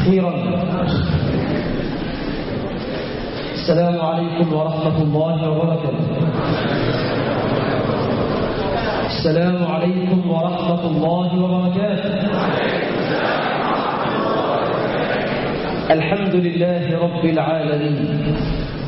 أخيرا السلام عليكم ورحمة الله وبركاته السلام عليكم ورحمة الله وبركاته الحمد لله رب العالمين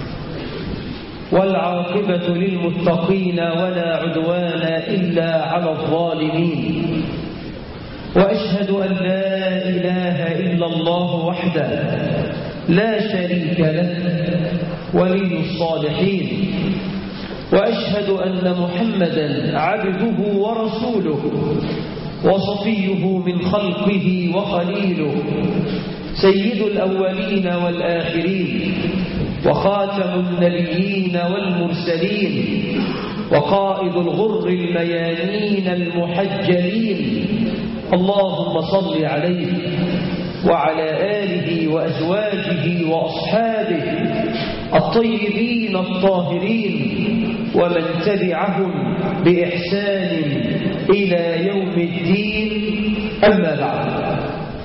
والعاقبة للمتقين ولا عدوان إلا على الظالمين وأشهد أن لا إله إلا الله وحده لا شريك له ولي الصالحين وأشهد أن محمدا عبده ورسوله وصفيه من خلقه وخليله سيد الأولين والآخرين وخاتم النبيين والمرسلين وقائد الغر الميامين المحجلين اللهم صل عليه وعلى آله وأزواجه وأصحابه الطيبين الطاهرين ومن تبعهم بإحسان إلى يوم الدين أما بعد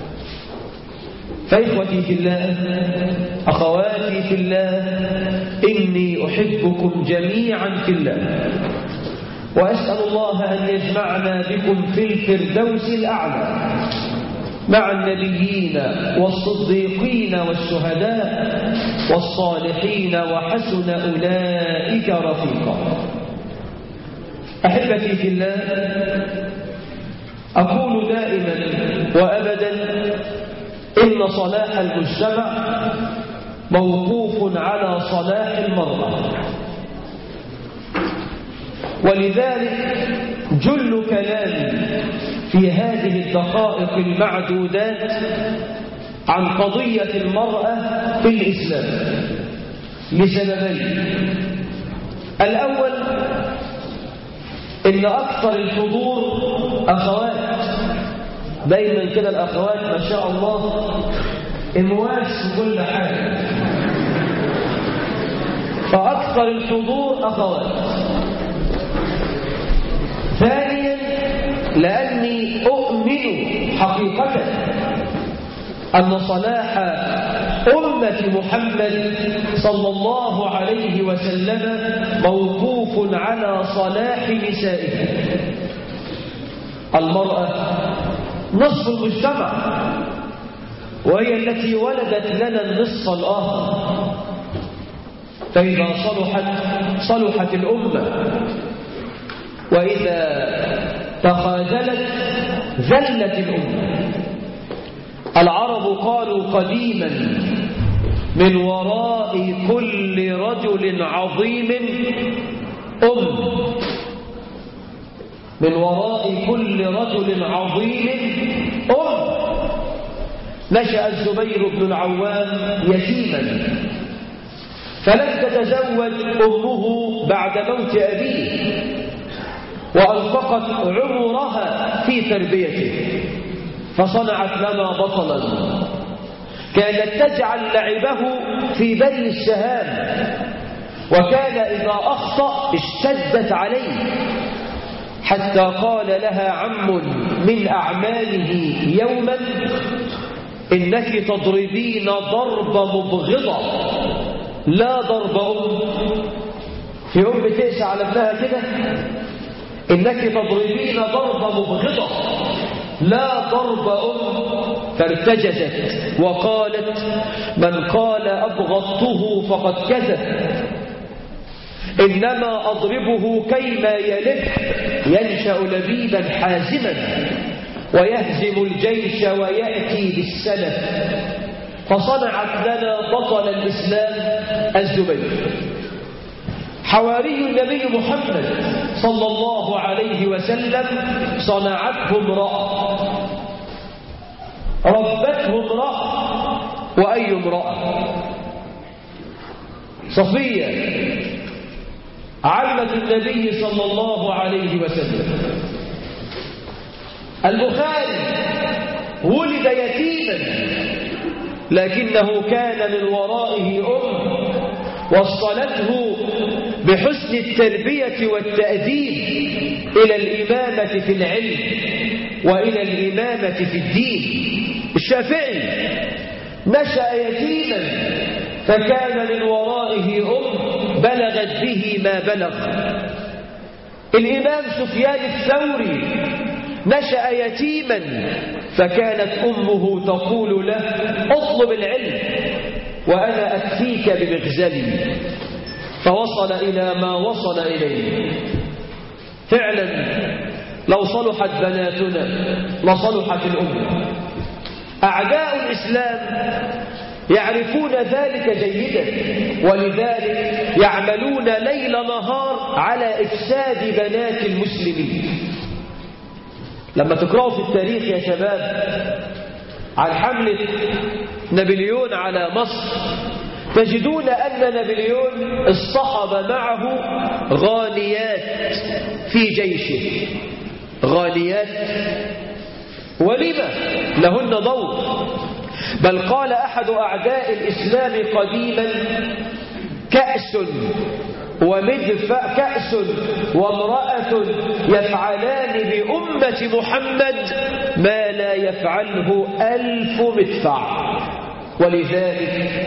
فإخوتي في الله أخواتي في الله إني أحبكم جميعا في الله وأسأل الله أن يجمعنا بكم في الفردوس الأعلى مع النبيين والصديقين والشهداء والصالحين وحسن أولئك رفيقا أحبتي في الله أقول دائما وأبدا إن صلاح المجتمع موقوف على صلاح المرأة ولذلك جل كلامي في هذه الدقائق المعدودات عن قضية المرأة في الإسلام لسببين الأول إن أكثر الحضور أخوات دايما كده الأخوات ما شاء الله امواس كل حاجة فأكثر الحضور أخوات ثانيا لأني أؤمن حقيقة أن صلاح أمة محمد صلى الله عليه وسلم موقوف على صلاح نسائه المرأة نصف المجتمع وهي التي ولدت لنا النصف الآخر فإذا صلحت صلحت الأمة وإذا تخاذلت ذلت الأمة العرب قالوا قديما من وراء كل رجل عظيم أم من وراء كل رجل عظيم أم نشأ الزبير بن العوام يتيما فلم تتزوج أمه بعد موت أبيه وأنفقت عمرها في تربيته فصنعت لنا بطلا كانت تجعل لعبه في بني السهام وكان إذا أخطأ اشتدت عليه حتى قال لها عم من أعماله يوما إنك تضربين ضرب مبغضة لا ضرب أم في أم بتقسى على ابنها كده إنك تضربين ضرب مبغضة لا ضرب أم فارتجزت وقالت من قال أبغضته فقد كذب إنما أضربه كيما يلف ينشأ لبيبا حازما ويهزم الجيش ويأتي بالسلف فصنعت لنا بطل الإسلام الزبير حواري النبي محمد صلى الله عليه وسلم صنعته امرأة ربته امرأة وأي امرأة صفية عمة النبي صلى الله عليه وسلم البخاري ولد يتيما لكنه كان من ورائه أم وصلته بحسن التربية والتأديب إلى الإمامة في العلم وإلى الإمامة في الدين الشافعي نشأ يتيما فكان من ورائه أم بلغت به ما بلغ الإمام سفيان الثوري نشأ يتيما فكانت أمه تقول له اطلب العلم وأنا أكفيك بمغزلي فوصل إلى ما وصل إليه فعلا لو صلحت بناتنا لصلحت الأمة أعداء الإسلام يعرفون ذلك جيدا ولذلك يعملون ليل نهار على إفساد بنات المسلمين لما تقرأوا في التاريخ يا شباب عن حملة نابليون على مصر تجدون أن نابليون اصطحب معه غانيات في جيشه غانيات ولما لهن دور بل قال أحد أعداء الإسلام قديما كأس ومدفع كأس وامرأة يفعلان بأمة محمد ما لا يفعله ألف مدفع ولذلك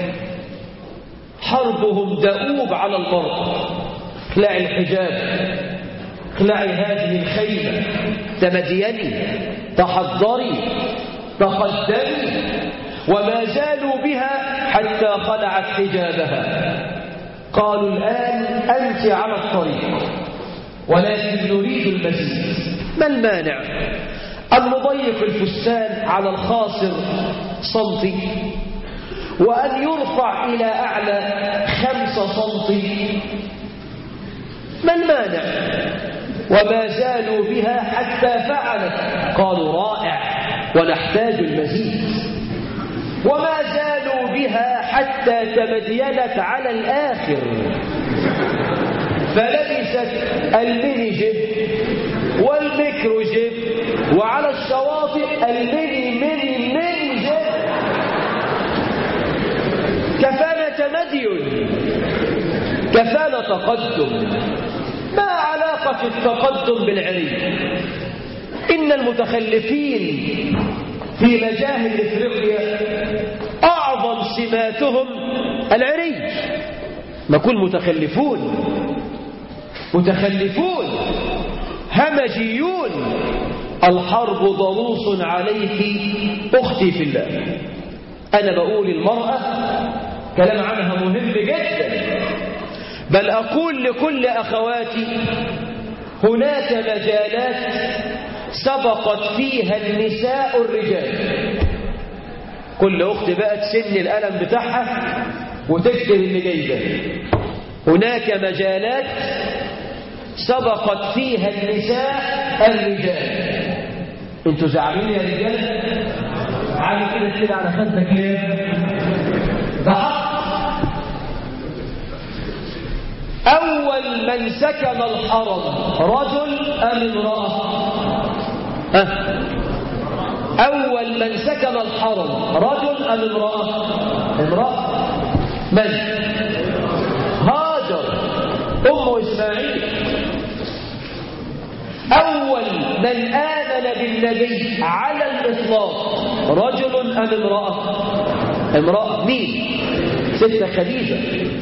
حربهم دؤوب على المرأة اخلعي الحجاب اخلعي هذه الخيمة تمديني تحضري تقدمي وما زالوا بها حتى خلعت حجابها قالوا الآن أنت على الطريق ولكن نريد المزيد ما المانع أن نضيق الفستان على الخاصر سنتي وأن يرفع إلى أعلى خمسة سنتي ما المانع وما زالوا بها حتى فعلت قالوا رائع ونحتاج المزيد وما زالوا بها حتى تمدينت على الآخر فلبست الميني جيب والميكرو جيب وعلى الشواطئ الميني ميني ميني جيب كفانا تمدين كفانا تقدم ما علاقة التقدم بالعلم إن المتخلفين في مجاهل إفريقيا أعظم سماتهم العري نقول متخلفون متخلفون همجيون الحرب ضروس عليك أختي في الله أنا بقول المرأة كلام عنها مهم جدا بل أقول لكل أخواتي هناك مجالات سبقت فيها النساء الرجال كل أخت بقى تسن الألم بتاعها وتكتب اللي جاي ده هناك مجالات سبقت فيها النساء الرجال انتوا زعلانين يا رجال عامل كده كده على خدك ليه ده حق أول من سكن الحرم رجل أم امرأة ها أول من سكن الحرم رجل أم امرأة امرأة من هاجر أم إسماعيل أول من آمن بالنبي على الإطلاق رجل أم امرأة امرأة مين ستة خديجة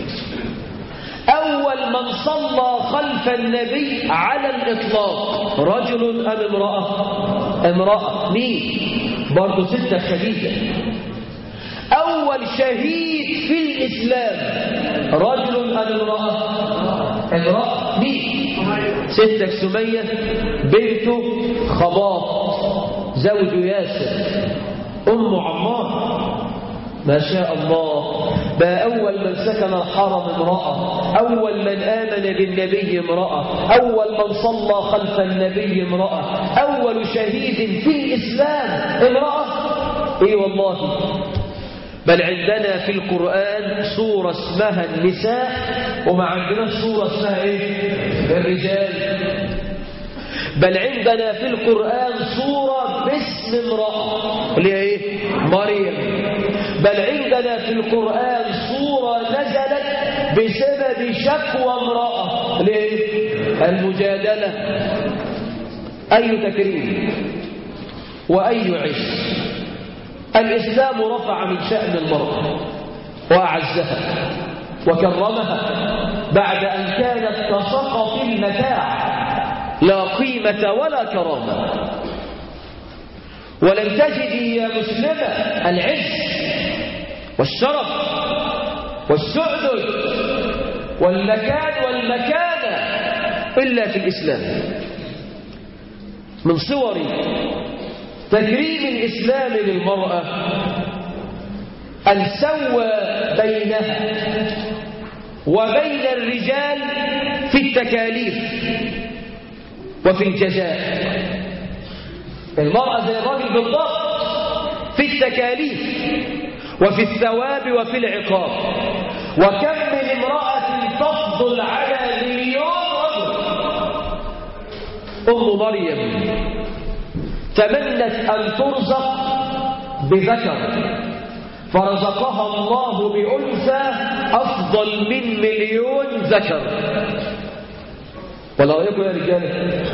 أول من صلى خلف النبي على الإطلاق رجل أم امرأة امرأة مين برضو ستة خديجة أول شهيد في الإسلام رجل أم امرأة امرأة مين ستة سمية بنت خباط زوج ياسر أم عمار ما شاء الله بقى أول من سكن الحرم امرأة أول من آمن بالنبي امرأة أول من صلى خلف النبي امرأة أول شهيد في الإسلام امرأة إيه والله بل عندنا في القرآن سورة اسمها النساء وما عندنا سورة اسمها إيه الرجال بل عندنا في القرآن سورة باسم امرأة اللي هي إيه مريم بل عندنا في القرآن سورة نزلت بسبب شكوى امرأة ليه؟ المجادلة أي تكريم وأي عش الإسلام رفع من شأن المرأة وأعزها وكرمها بعد أن كانت كسقط المتاع لا قيمة ولا كرامة ولن تجدي يا مسلمة العز والشرف والسعدد والمكان والمكانة إلا في الإسلام من صور تكريم الإسلام للمرأة أن سوى بينها وبين الرجال في التكاليف وفي الجزاء المرأة زي الراجل بالضبط في التكاليف وفي الثواب وفي العقاب وكم من امرأة تفضل على مليون رجل أم مريم تمنت أن ترزق بذكر فرزقها الله بأنثى أفضل من مليون ذكر ولا رأيكم يا رجال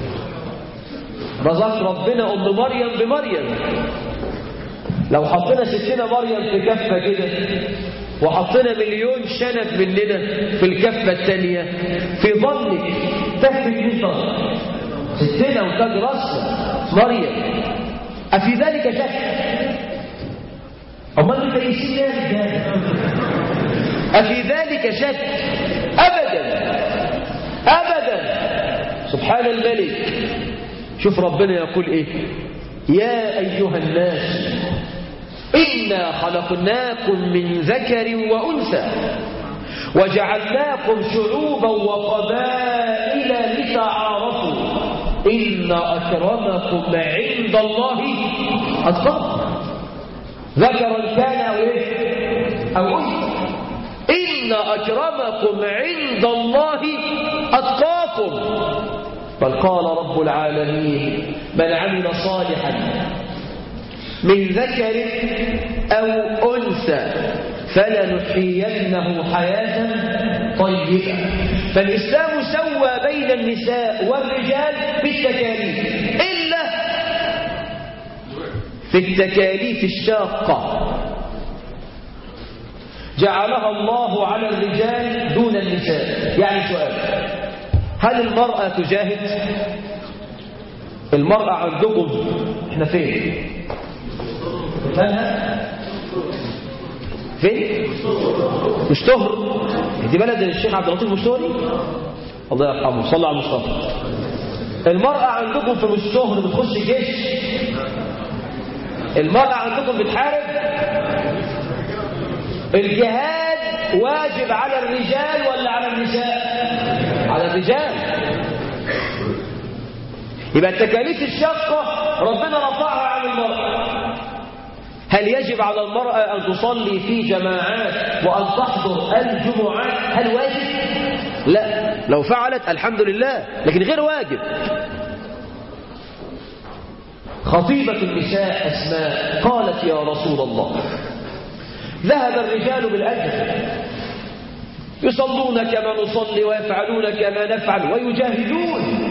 رزق ربنا أم مريم بمريم لو حطينا ستنا مريم في كفة كده وحطينا مليون شنب مننا في الكفة الثانية في ظنك تكفي مين ستنا وتاج راسها مريم أفي ذلك شك أمال متيسين يا رجال أفي ذلك شك أبدا أبدا سبحان الملك شوف ربنا يقول إيه يا أيها الناس إنا خلقناكم من ذكر وأنثى وجعلناكم شعوبا وقبائل لتعارفوا إن أكرمكم عند الله أتقاكم ذكرا كان أو إيه أو أنثى إن أكرمكم عند الله أتقاكم بل قال رب العالمين من عمل صالحا من ذكر أو أنثى فلنحيينه حياة طيبة فالإسلام سوى بين النساء والرجال بالتكاليف إلا في التكاليف الشاقة جعلها الله على الرجال دون النساء يعني سؤال هل المرأة تجاهد المرأة عندكم احنا فين مالها فين مشتهر دي بلد الشيخ عبد اللطيف مشتهري الله يرحمه صلى على المصطفى المرأة عندكم في مشتهر بتخش جيش المرأة عندكم بتحارب الجهاد واجب على الرجال ولا على النساء على الرجال يبقى التكاليف الشاقة ربنا رفعها عن المرأة هل يجب على المرأة أن تصلي في جماعات وأن تحضر الجمعات هل واجب؟ لا لو فعلت الحمد لله لكن غير واجب خطيبة النساء أسماء قالت يا رسول الله ذهب الرجال بالأجر يصلون كما نصلي ويفعلون كما نفعل ويجاهدون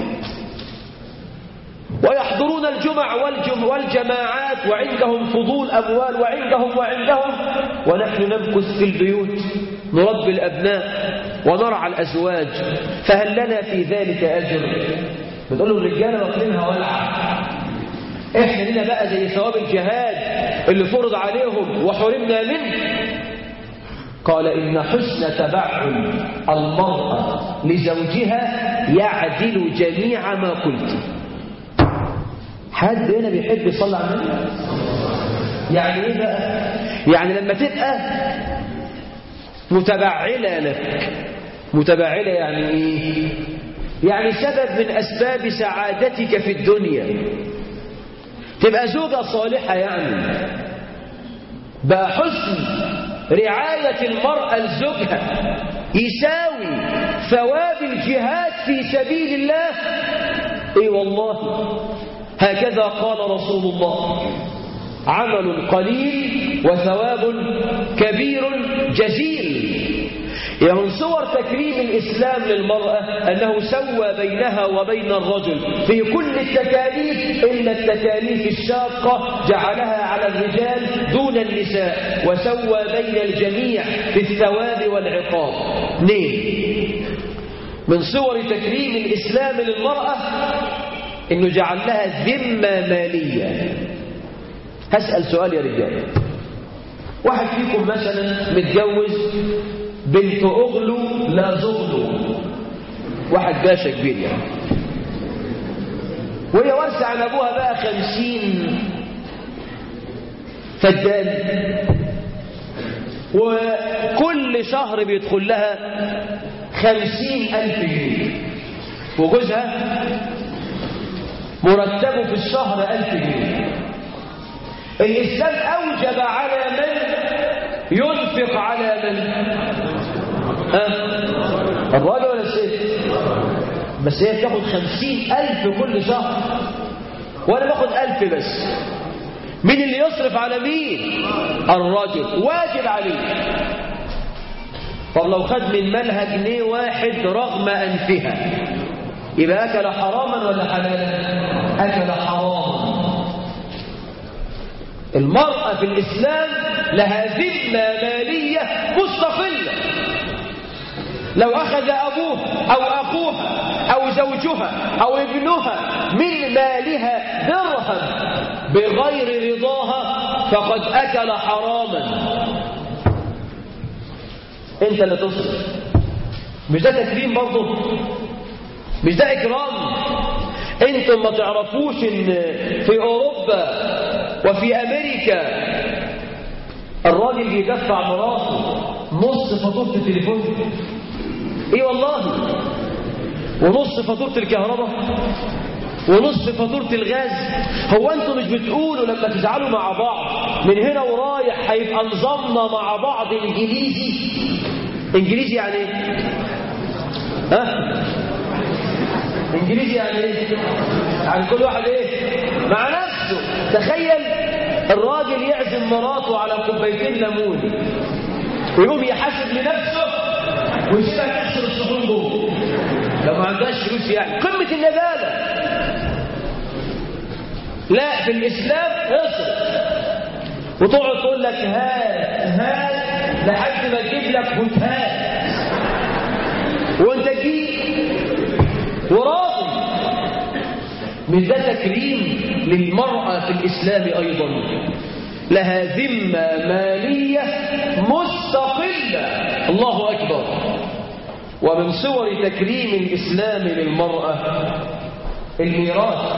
ويحضرون الجمع والجم والجماعات وعندهم فضول أموال وعندهم وعندهم ونحن نمكث في البيوت نربي الأبناء ونرعى الأزواج فهل لنا في ذلك أجر بتقول له الرجالة واخدينها ولعة احنا لنا بقى زي ثواب الجهاد اللي فرض عليهم وحرمنا منه قال إن حسن تبعل المرأة لزوجها يعدل جميع ما قلت حد هنا بيحب يصلي على النبي يعني ايه بقى يعني لما تبقى متبعلة لك متبعلة يعني ايه يعني سبب من أسباب سعادتك في الدنيا تبقى زوجة صالحة يعني بقى حسن رعاية المرأة لزوجها يساوي ثواب الجهاد في سبيل الله اي والله هكذا قال رسول الله عمل قليل وثواب كبير جزيل يعني من صور تكريم الإسلام للمرأة أنه سوى بينها وبين الرجل في كل التكاليف إلا التكاليف الشاقة جعلها على الرجال دون النساء وسوى بين الجميع في الثواب والعقاب اثنين من صور تكريم الإسلام للمرأة أنه جعل لها ذمة مالية هسأل سؤال يا رجال واحد فيكم مثلا متجوز بنت أغلو لا زغلو واحد باشا كبير يعني وهي وارثة عن أبوها بقى خمسين فدان وكل شهر بيدخل لها خمسين ألف جنيه وجوزها مرتبه في الشهر ألف جنيه الإسلام أوجب على من ينفق على من ها؟ الراجل ولا الست بس هي بتاخد خمسين ألف كل شهر وأنا باخد ألف بس مين اللي يصرف على مين الرجل واجب عليه طب لو خد من مالها جنيه واحد رغم أنفها يبقى أكل حراما ولا حلالا أكل حراما المرأة في الإسلام لها ذمة مالية مستقلة لو أخذ أبوه أو أخوها أو زوجها أو ابنها من مالها درهم بغير رضاها فقد أكل حراما أنت اللي تصرف مش ده تكريم برضه مش ده إكرام أنتم ما تعرفوش إن في أوروبا وفي أمريكا الراجل بيدفع مراته نص فاتورة التليفون ايه والله ونص فاتورة الكهرباء ونص فاتورة الغاز هو انتم مش بتقولوا لما تزعلوا مع بعض من هنا ورايح هيبقى نظامنا مع بعض انجليزي انجليزي يعني ايه ها انجليزي يعني ايه يعني كل واحد ايه مع نفسه تخيل الراجل يعزم مراته على كوبايتين ليمون ويقوم يحاسب لنفسه ويسيبها تغسل الصحون جوه لو ما عندهاش فلوس يعني قمه النباله لا في الاسلام اصرف وتقعد تقول لك هات هات لحد ما تجيب لك هات وانت جيت وراضي مش ده تكريم للمرأة في الإسلام أيضا لها ذمة مالية مستقلة الله أكبر ومن صور تكريم الإسلام للمرأة الميراث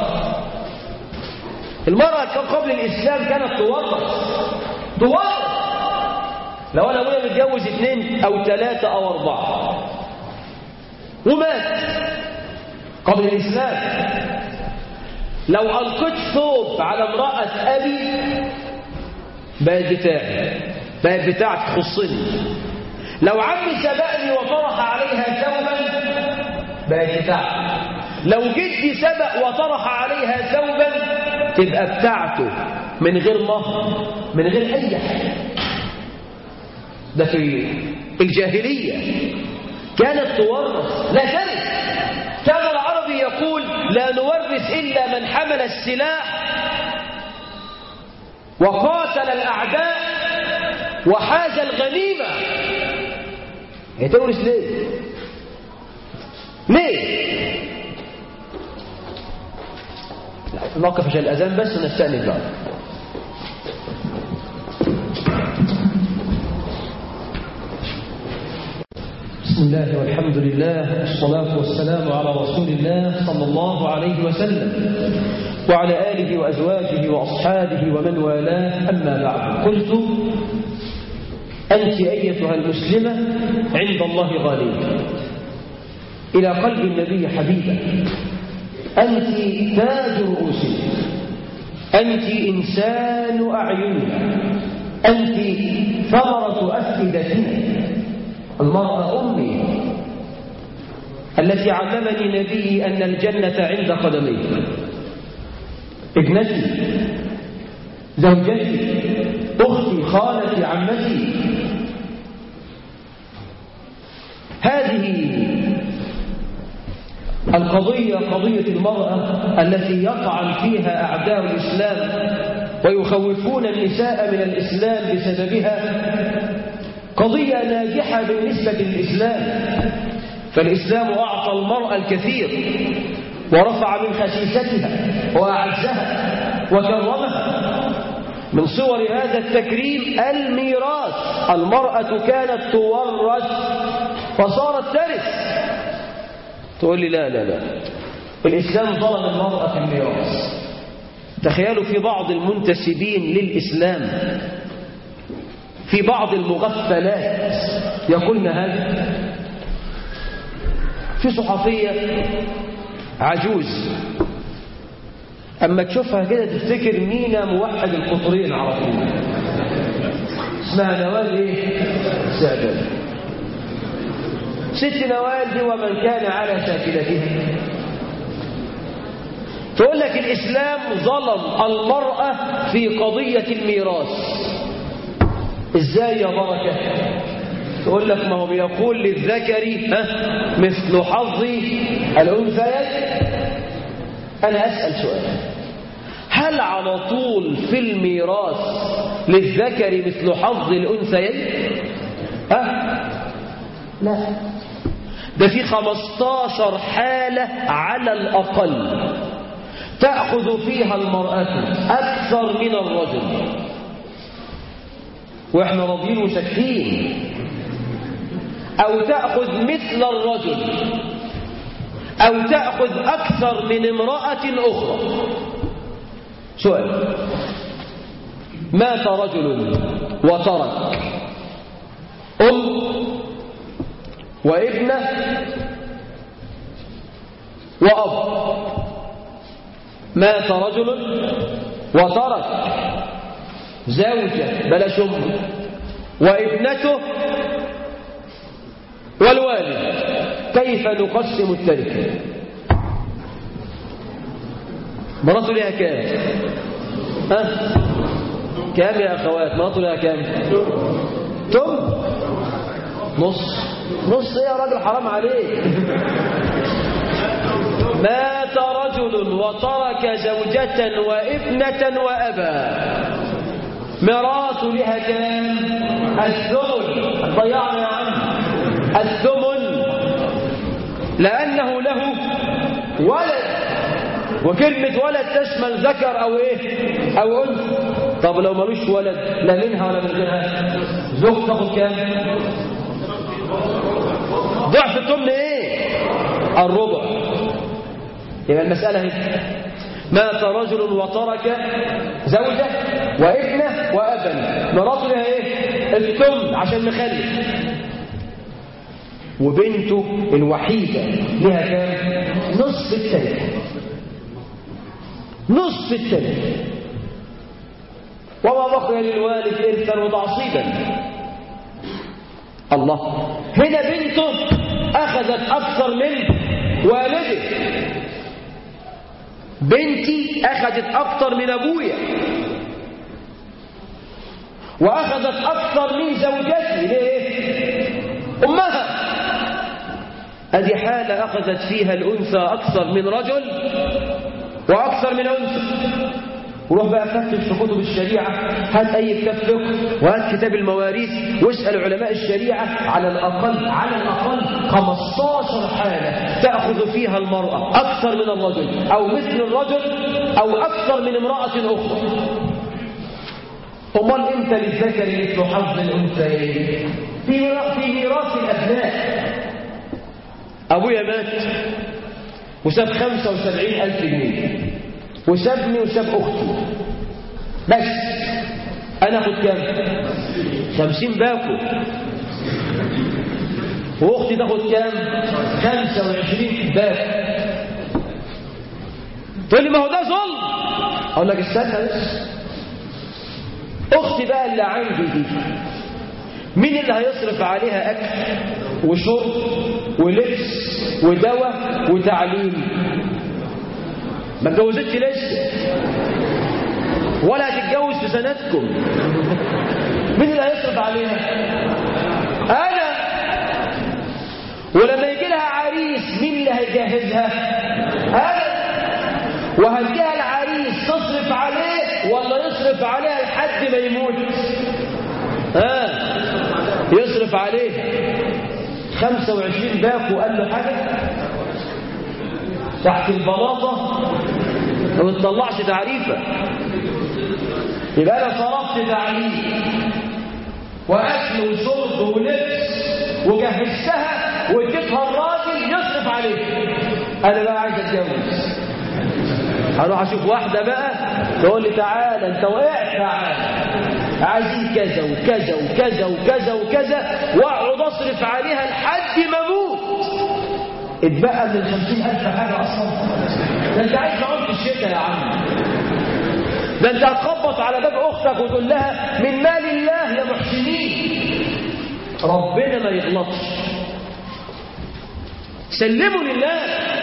المرأة قبل الإسلام كانت تورث تورث لو أنا أبويا متجوز اثنين أو ثلاثة أو أربعة ومات قبل الإسلام لو ألقيت ثوب على امرأة أبي بقت بتاعي بقت بتاعك تخصني لو عمي سبقني وطرح عليها ثوبا بقت بتاعتي لو جدي سبق وطرح عليها ثوبا تبقى بتاعته من غير مهر من غير أي حاجة ده في الجاهلية كانت تورث لا ترث كان العربي يقول لا نورث إلا من حمل السلاح وقاتل الأعداء وحاز الغنيمة هي تورث ليه ليه نوقف عشان الأذان بس ونستأنف بقى بسم الله والحمد لله والصلاة والسلام على رسول الله صلى الله عليه وسلم وعلى آله وأزواجه وأصحابه ومن والاه أما بعد قلت أنت أيتها المسلمة عند الله غالية إلى قلب النبي حبيبة أنت تاج رؤوسنا أنت إنسان أعيننا أنت ثمرة أفئدتنا المرأة أمي التي علمني نبي أن الجنة عند قدمي ابنتي زوجتي أختي خالتي عمتي القضية قضية المرأة التي يطعن فيها أعداء الإسلام ويخوفون النساء من الإسلام بسببها قضية ناجحة بالنسبة للإسلام فالإسلام أعطى المرأة الكثير ورفع من خسيستها وأعزها وكرمها من صور هذا التكريم الميراث المرأة كانت تورث فصارت ترث تقول لي لا لا لا الإسلام ظلم المرأة في الميراث تخيلوا في بعض المنتسبين للإسلام في بعض المغفلات يقولن هذا في صحفية عجوز أما تشوفها كده تفتكر مينا موحد القطرين على طول اسمها نوال ايه سعدان ست نوال دي ومن كان على شاكلتها تقول لك الإسلام ظلم المرأة في قضية الميراث ازاي يا بركة تقول لك ما هو بيقول للذكر ها مثل حظ الأنثيين أنا أسأل سؤال هل على طول في الميراث للذكر مثل حظ الأنثيين أه؟ لا ده في خمستاشر حالة على الأقل تأخذ فيها المرأة أكثر من الرجل وإحنا راضيين وساكتين أو تأخذ مثل الرجل أو تأخذ أكثر من امرأة أخرى سؤال مات رجل وترك أم وابنة وأب مات رجل وترك زوجة بلاش أم وابنته والوالد كيف نقسم التركة مراته لها كام ها كام يا أخوات مراته لها كام تم نص نص ايه يا راجل حرام عليك مات رجل وترك زوجة وابنة وأبا ميراث لها كام الثمن ضيعنا يا عم الثمن لأنه له ولد وكلمة ولد تشمل ذكر أو إيه أو أنثى طب لو ملوش ولد لا منها ولا من غيرها زوج تاخد كام ضعف الثمن إيه الربع يبقى المسألة هي مات رجل وترك زوجة وابنة وأبا مراته لها إيه الثمن عشان مخلف وبنته الوحيدة لها كام نصف التركة نصف التركة وما بقي للوالد إرثا وتعصيبا الله هنا بنته أخذت أكثر من والده بنتي أخذت أكثر من أبويا وأخذت أكثر من زوجتي ليه؟ أمها هذه حالة أخذت فيها الأنثى أكثر من رجل وأكثر من أنثى وروح بقى فتش في كتب الشريعة هات أي كتاب فقه وهات كتاب المواريث واسأل علماء الشريعة على الأقل على الأقل 15 حالة تأخذ فيها المرأة أكثر من الرجل أو مثل الرجل أو أكثر من امرأة أخرى أمال إمتى للذكر مثل حظ الأنثيين في في ميراث الأبناء أبويا مات وساب خمسة وسبعين ألف جنيه وسابني وساب أختي بس أنا أخد كام خمسين باكو وأختي تاخد كام خمسة وعشرين باكو تقول لي ما هو ده ظلم أقول لك استنى بس أختي بقى اللي عندي دي مين اللي هيصرف عليها أكل وشرب ولبس ودواء وتعليم ما اتجوزتش لسه ولا هتتجوز في سنتكم مين اللي هيصرف عليها انا ولما يجي لها عريس مين اللي هيجهزها أبدا وهديها العريس تصرف عليه ولا يصرف عليها لحد ما يموت ها يصرف عليه 25 باكو قال له حاجة تحت البلاطة ما بتطلعش تعريفة يبقى انا صرفت تعريف واكل وشرب ولبس وجهزتها واديتها الراجل يصرف عليه انا بقى عايز اتجوز هروح اشوف واحده بقى تقول لي تعالى انت وقعت تعالى عايزين كذا وكذا وكذا وكذا وكذا واقعد اصرف عليها لحد ما اموت اتبقى من الخمسين ألف حاجة أصلا ده أنت عايز تعود في الشتاء يا عم ده أنت هتخبط على باب أختك وتقول لها من مال الله يا محسنين ربنا ما يغلطش سلموا لله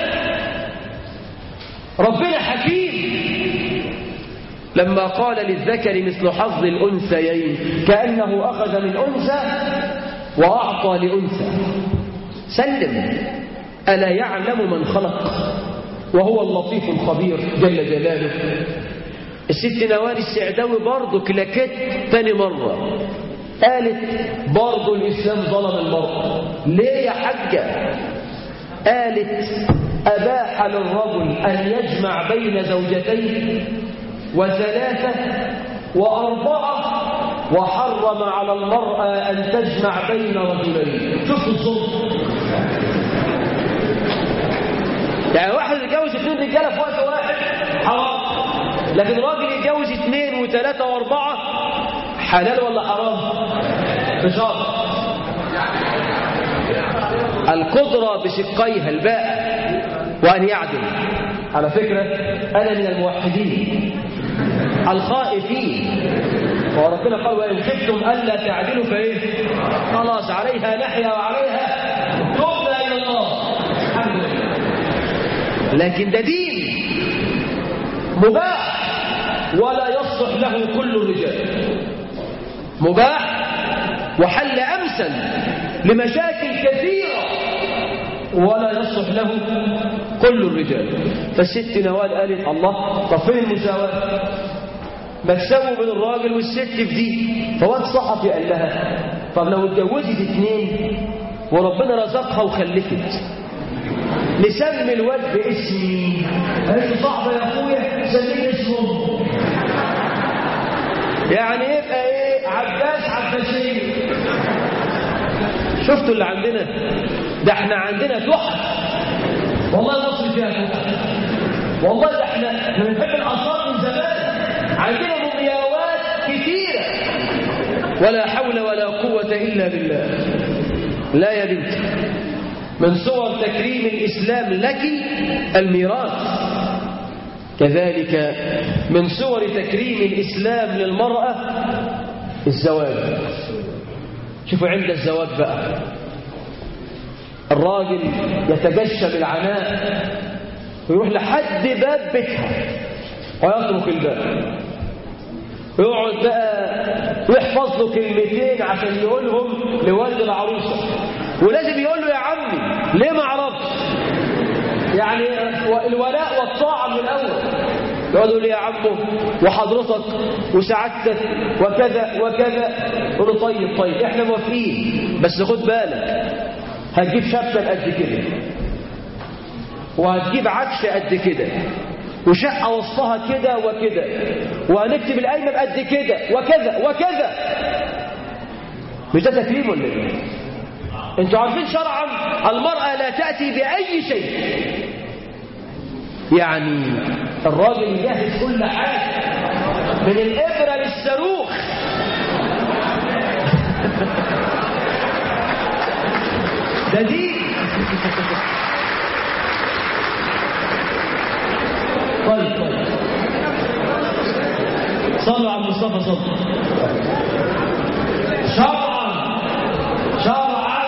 ربنا حكيم لما قال للذكر مثل حظ الأنثيين كأنه أخذ من أنثى وأعطى لأنثى سلم ألا يعلم من خلق وهو اللطيف الخبير جل جلاله الست نوال السعداوي برضه كلاكت تاني مرة قالت برضه الإسلام ظلم المرأة ليه يا حجة قالت أباح للرجل أن يجمع بين زوجتين وثلاثة وأربعة وحرم على المرأة أن تجمع بين رجلين شوف الظلم يعني واحد يتجوز اثنين رجاله في وقت واحد حرام لكن راجل يتجوز اثنين وثلاثه واربعه حلال ولا حرام بشرط القدره بشقيها الباء وان يعدل على فكره انا من الموحدين الخائفين وربنا قال وان خفتم الا تعدلوا فايه خلاص عليها نحيا وعليها تبنا الى الله الحمد لله لكن ده دين مباح ولا يصلح له كل الرجال مباح وحل أمثل لمشاكل كثيرة ولا يصلح له كل الرجال فالست نوال قالت الله طب فين المساواة ما تساووا بين الراجل والست في دي فواد صحفي قال لها طب لو اتجوزت اتنين وربنا رزقها وخلفت نسمي الواد باسمي قالت صعبة يا اخويا سميه اسمه يعني يبقى ايه عباس عباسية شفتوا اللي عندنا ده احنا عندنا تحف والله مصر فيها تحف والله ده احنا احنا بنحب الاثار من زمان عندنا مومياوات كتيرة ولا حول ولا قوة إلا بالله لا يا بنتي من صور تكريم الإسلام لك الميراث كذلك من صور تكريم الإسلام للمرأة الزواج شوفوا عند الزواج بقى الراجل يتجشم العناء ويروح لحد باب بيتها ويترك الباب ويقعد بقى ويحفظ له كلمتين عشان يقولهم لوالد العروسه ولازم يقول له يا عمي ليه ما عرفتش يعني الولاء والطاعة من الأول يقعدوا لي يا عمو وحضرتك وسعادتك وكذا وكذا يقول له طيب طيب احنا موافقين بس خد بالك هتجيب شبكة قد كده وهتجيب عفش قد كده وشقة وسطها كده وكده وهنكتب القايمة بقد كده وكذا وكذا مش ده تكريم ولا ايه؟ انتوا عارفين شرعا المرأة لا تأتي بأي شيء يعني الراجل يجهز كل حاجة من الإبرة للصاروخ ده دي طيب طيب صلوا على المصطفى صلوا شرعا شرعا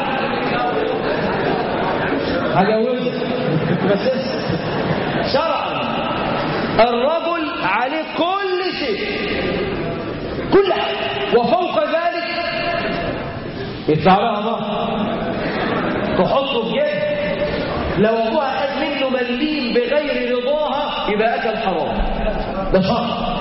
هجوزك بس شرعا الرجل عليه كل شيء كل حاجه وفوق ذلك يدفع لها مهر تحطه في جيب لو ابوها خد منه مليم بغير رضاها يبقى اكل حرام ده شرط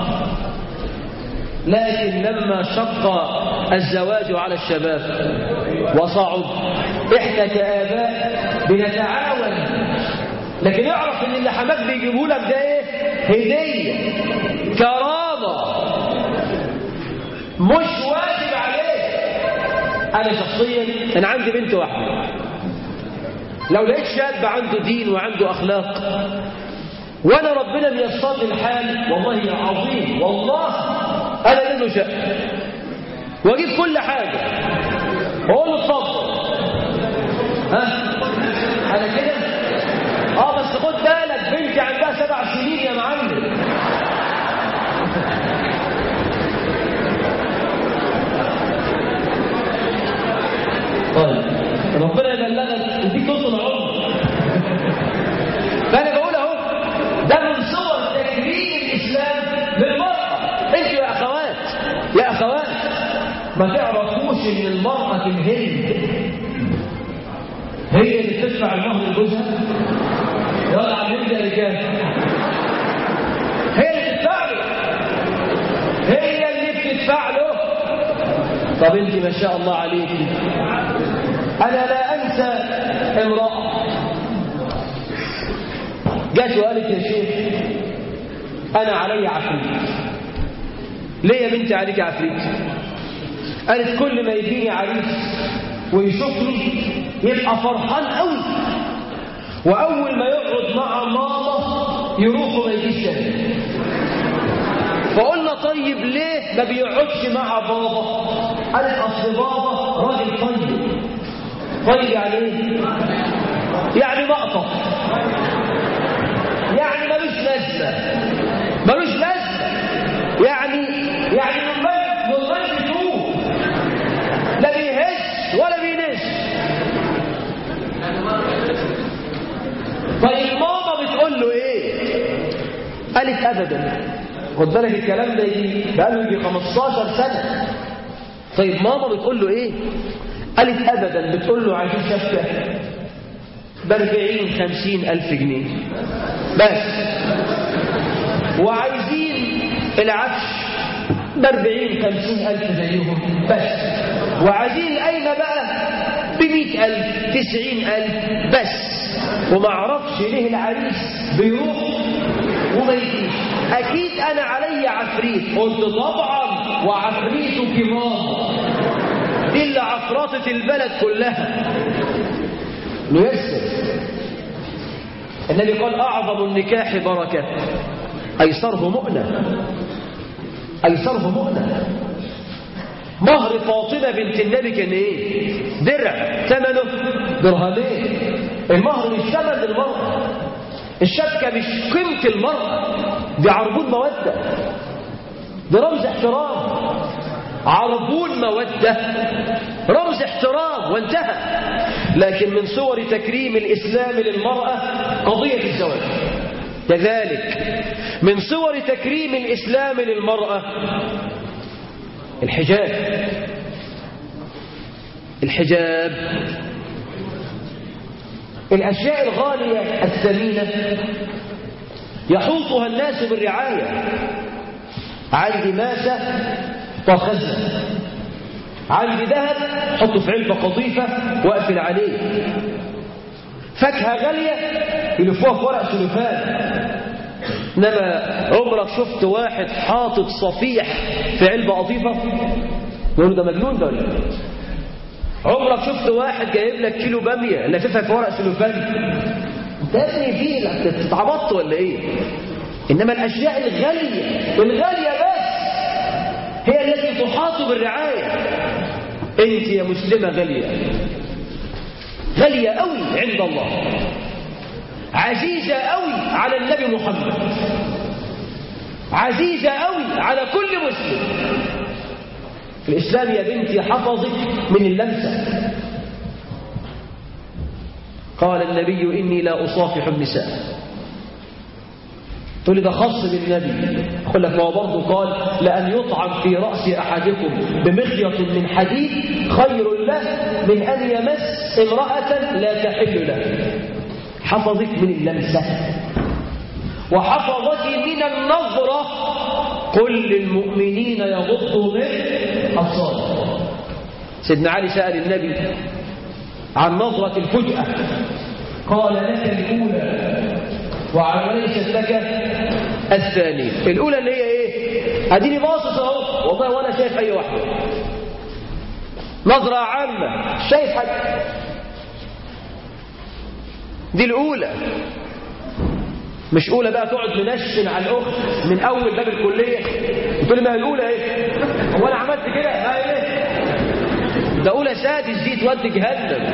لكن لما شق الزواج على الشباب وصعب احنا كآباء بنتعاون لكن اعرف ان اللي حماك بيجيبه لك ده ايه هديه كرامه مش واجب عليك انا شخصيا انا عندي بنت واحده لو لقيت شاب عنده دين وعنده اخلاق وانا ربنا ميسر لي الحال والله عظيم والله انا منه شقه واجيب كل حاجه واقول له اتفضل ها انا كده اه بس خد بالك بنتي عندها سبع سنين يا معلم طيب ربنا يبلغك يديك طول العمر فانا بقول اهو ده من صور تكريم الاسلام للمراه انت يا اخوات يا اخوات ما تعرفوش ان المراه في الهند هي اللي بتدفع المهر لجوزها يلا على الهند يا رجال هي اللي بتدفع له هي اللي بتدفع له طب انت ما شاء الله عليكي انا لا انسى امراه جت وقالت يا شيخ انا علي عفريت ليه يا بنتي عليك عفريت قالت كل ما يجيني عريس ويشوفني يبقى فرحان قوي واول ما يقعد مع ماما يروح وما يجيش تاني فقلنا طيب ليه ما بيقعدش مع بابا قالت اصل بابا راجل طيب طيب يعني ايه يعني مقطع يعني ملوش لازمه ملوش لازمه يعني يعني من من غير بتوه لا بيهش ولا بينش طيب ماما بتقول له ايه قالت ابدا خد بالك الكلام ده يجي بقاله يجي 15 سنه طيب ماما بتقول له ايه قالت ابدا بتقول له عايزين شبكه ب 40 50 الف جنيه بس وعايزين العفش ب 40 50 الف زيهم بس وعايزين القايمه بقى ب 100 الف 90 الف بس وما اعرفش ليه العريس بيروح وما يجيش اكيد انا علي عفريت قلت طبعا وعفريتك ماما دي اللي عفرطت البلد كلها نيسر النبي قال اعظم النكاح بركه ايسره مؤنه ايسره مؤنه مهر فاطمه بنت النبي كان ايه درع ثمنه درهمين المهر مش ثمن المراه الشبكه مش قيمه المراه دي عربون موده دي رمز احترام عربون مودة رمز احترام وانتهى لكن من صور تكريم الإسلام للمرأة قضية الزواج كذلك من صور تكريم الإسلام للمرأة الحجاب الحجاب الأشياء الغالية الثمينة يحوطها الناس بالرعاية عندي ماسة وخزن عندي ذهب حطه في علبة قضيفة واقفل عليه فاكهة غالية يلفوها في ورق سلوفان انما عمرك شفت واحد حاطط صفيح في علبة قطيفة يقول ده مجنون ده ولا إيه؟ عمرك شفت واحد جايب لك كيلو بامية لاففها في ورق سلوفان انت يا ابني فيه اتعبطت ولا ايه انما الاشياء الغالية الغالية بس هي التي تحاط بالرعاية انت يا مسلمة غالية غالية قوي عند الله عزيزة قوي على النبي محمد عزيزة قوي على كل مسلم الإسلام يا بنتي حفظك من اللمسة قال النبي إني لا أصافح النساء تقول لي ده خاص بالنبي أقول لك ما هو برضه قال لأن يطعم في رأس أحدكم بمخيط من حديد خير له من أن يمس امرأة لا تحل له حفظك من اللمسة وحفظك من النظرة قل للمؤمنين يغضوا من أبصارهم سيدنا علي سأل النبي عن نظرة الفجأة قال لك الأولى وعن ليست لك الثانية الأولى اللي هي إيه أديني باصص أهو والله ولا شايف أي واحدة نظرة عامة شايف حاجة دي الأولى مش أولى بقى تقعد منشن على الأخت من أول باب الكلية وتقول ما هي الأولى إيه هو أنا عملت كده ها إيه ده أولى سادس دي تودي جهنم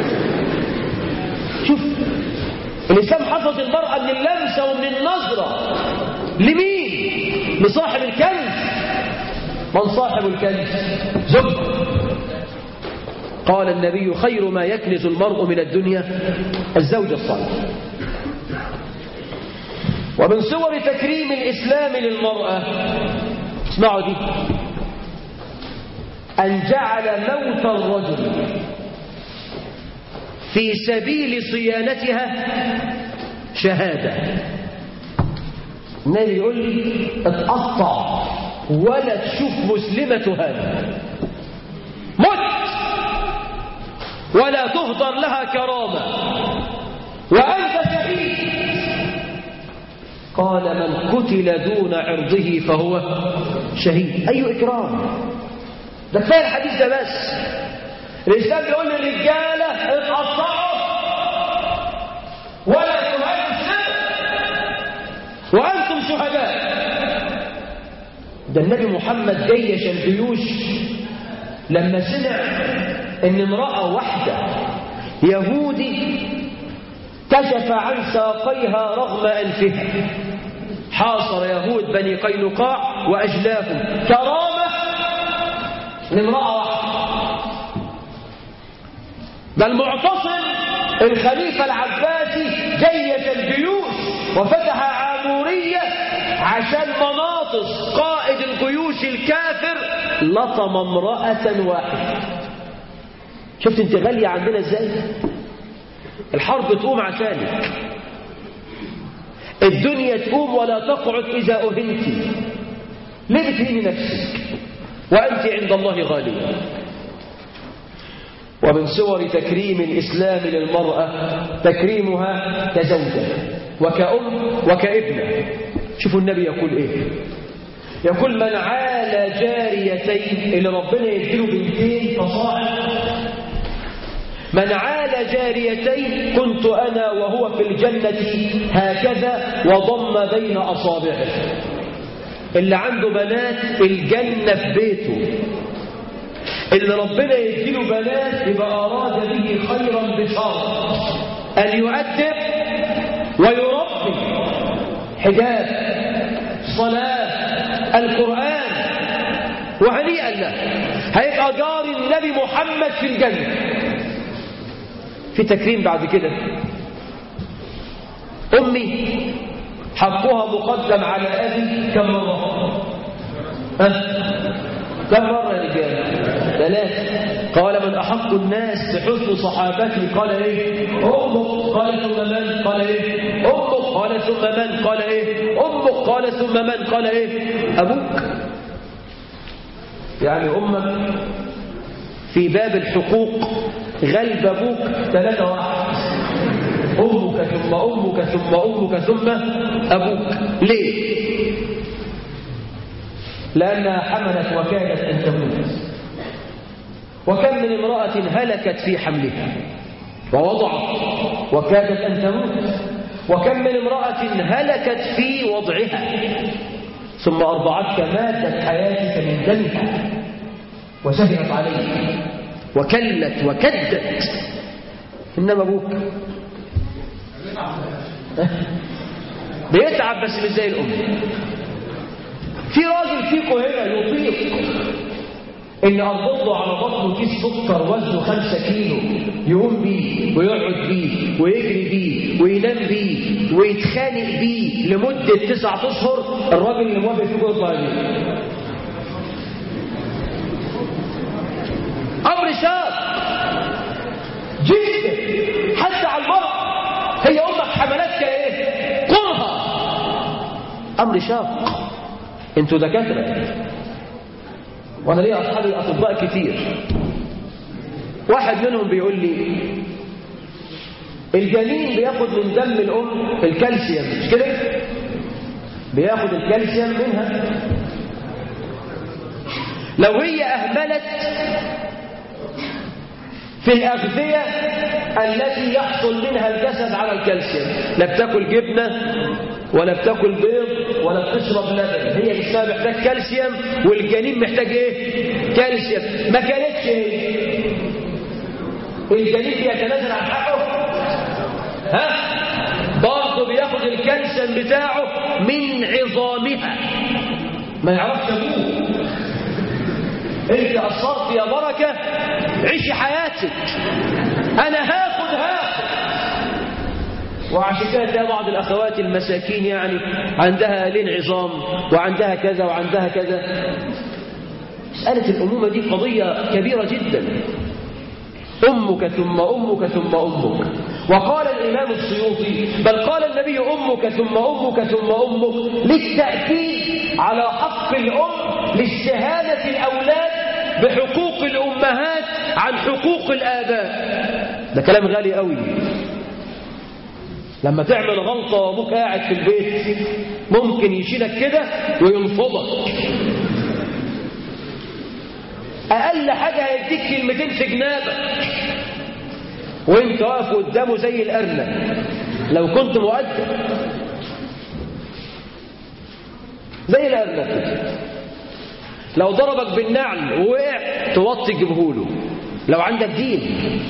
شوف الإسلام حفظ المرأة من اللمسة ومن النظرة لمين لصاحب الكنز من صاحب الكنز زوجته قال النبي خير ما يكنز المرء من الدنيا الزوج الصالح ومن صور تكريم الإسلام للمرأة اسمعوا دي أن جعل موت الرجل في سبيل صيانتها شهادة النبي يقول لي اتقطع ولا تشوف مسلمة هذا مت ولا تهدر لها كرامة وأنت شهيد قال من قتل دون عرضه فهو شهيد أي إكرام ده كفاية الحديث ده بس الإسلام بيقول للرجالة اتقطعوا ولا تهزم وأنتم شهداء ده النبي محمد جيش الجيوش لما سمع ان امرأة واحدة يهودي كشف عن ساقيها رغم أنفها حاصر يهود بني قينقاع وأجلاهم كرامة لامرأة واحدة ده المعتصم الخليفة العباسي جيش الجيوش وفتح عامورية عشان مناطس قائد الجيوش الكافر لطم امرأة واحدة شفت انت غالية عندنا ازاي الحرب تقوم عشانك الدنيا تقوم ولا تقعد إذا أهنت ليه بتهيني نفسك وأنت عند الله غالية ومن صور تكريم الإسلام للمرأة تكريمها كزوجة وكأم وكابنة شوفوا النبي يقول إيه يقول من عال جاريتين اللي ربنا يديله بنتين فصاعد من عال جاريتين كنت أنا وهو في الجنة هكذا وضم بين أصابعه اللي عنده بنات الجنة في بيته اللي ربنا يديله بنات يبقى أراد به خيرا بشرط أن يؤدب ويربي حجاب صلاة القرآن وهنيئا له هيبقى جار النبي محمد في الجنة في تكريم بعد كده أمي حقها مقدم على أبي كم مرة ها؟ كم مرة يا رجال ثلاثة قال من أحق الناس بحسن صحابتي قال إيه أمك قال ثم من قال إيه أمك قال ثم من قال إيه أمك قال ثم من قال إيه أبوك يعني أمك في باب الحقوق غلب أبوك ثلاثة واحد أمك ثم أمك ثم أمك ثم أبوك ليه لأنها حملت وكادت أن تموت وكم من امرأة هلكت في حملها ووضعت وكادت أن تموت وكم من امرأة هلكت في وضعها ثم أرضعتك مادة حياتك من دمها وشهدت عليك وكلت وكدت إنما أبوك بيتعب بس مش زي الأم في راجل فيكم هنا يطيق ان اربط له على بطنه كيس سكر وزنه خمسة كيلو يقوم بيه ويقعد بيه ويجري بيه وينام بيه ويتخانق بيه لمدة تسعة اشهر الراجل اللي موافق فيه يطلع بيه امر شاق جدا حتى على المرأة هي أمر شاق انتوا دكاترة وأنا لي أصحابي أطباء كتير واحد منهم بيقول لي الجنين بياخد من دم الأم الكالسيوم مش كده؟ بياخد الكالسيوم منها لو هي أهملت في الأغذية التي يحصل منها الجسد على الكالسيوم لا بتاكل جبنة ولا بتاكل بيض ولا بتشرب لبن هي جسمها محتاج كالسيوم والجنين محتاج ايه كالسيوم ما كانتش هي الجنين بيتنازل عن حقه ها برضه بياخد الكالسيوم بتاعه من عظامها ما يعرفش ابوه انت قصرت يا بركه عيشي حياتك انا هاخد هاخد وعشان كده تلاقي بعض الاخوات المساكين يعني عندها لين عظام وعندها كذا وعندها كذا مساله الامومه دي قضيه كبيره جدا امك ثم امك ثم امك وقال الامام السيوطي بل قال النبي امك ثم امك ثم امك للتاكيد على حق الام لاستهانه الاولاد بحقوق الامهات عن حقوق الاباء ده كلام غالي قوي لما تعمل غلطه وابوك قاعد في البيت ممكن يشيلك كده وينفضك اقل حاجه هيديك كلمتين في جنابك وانت واقف قدامه زي الارنب لو كنت مؤدب زي الارنب كده لو ضربك بالنعل ووقع توطي تجيبهوله لو عندك دين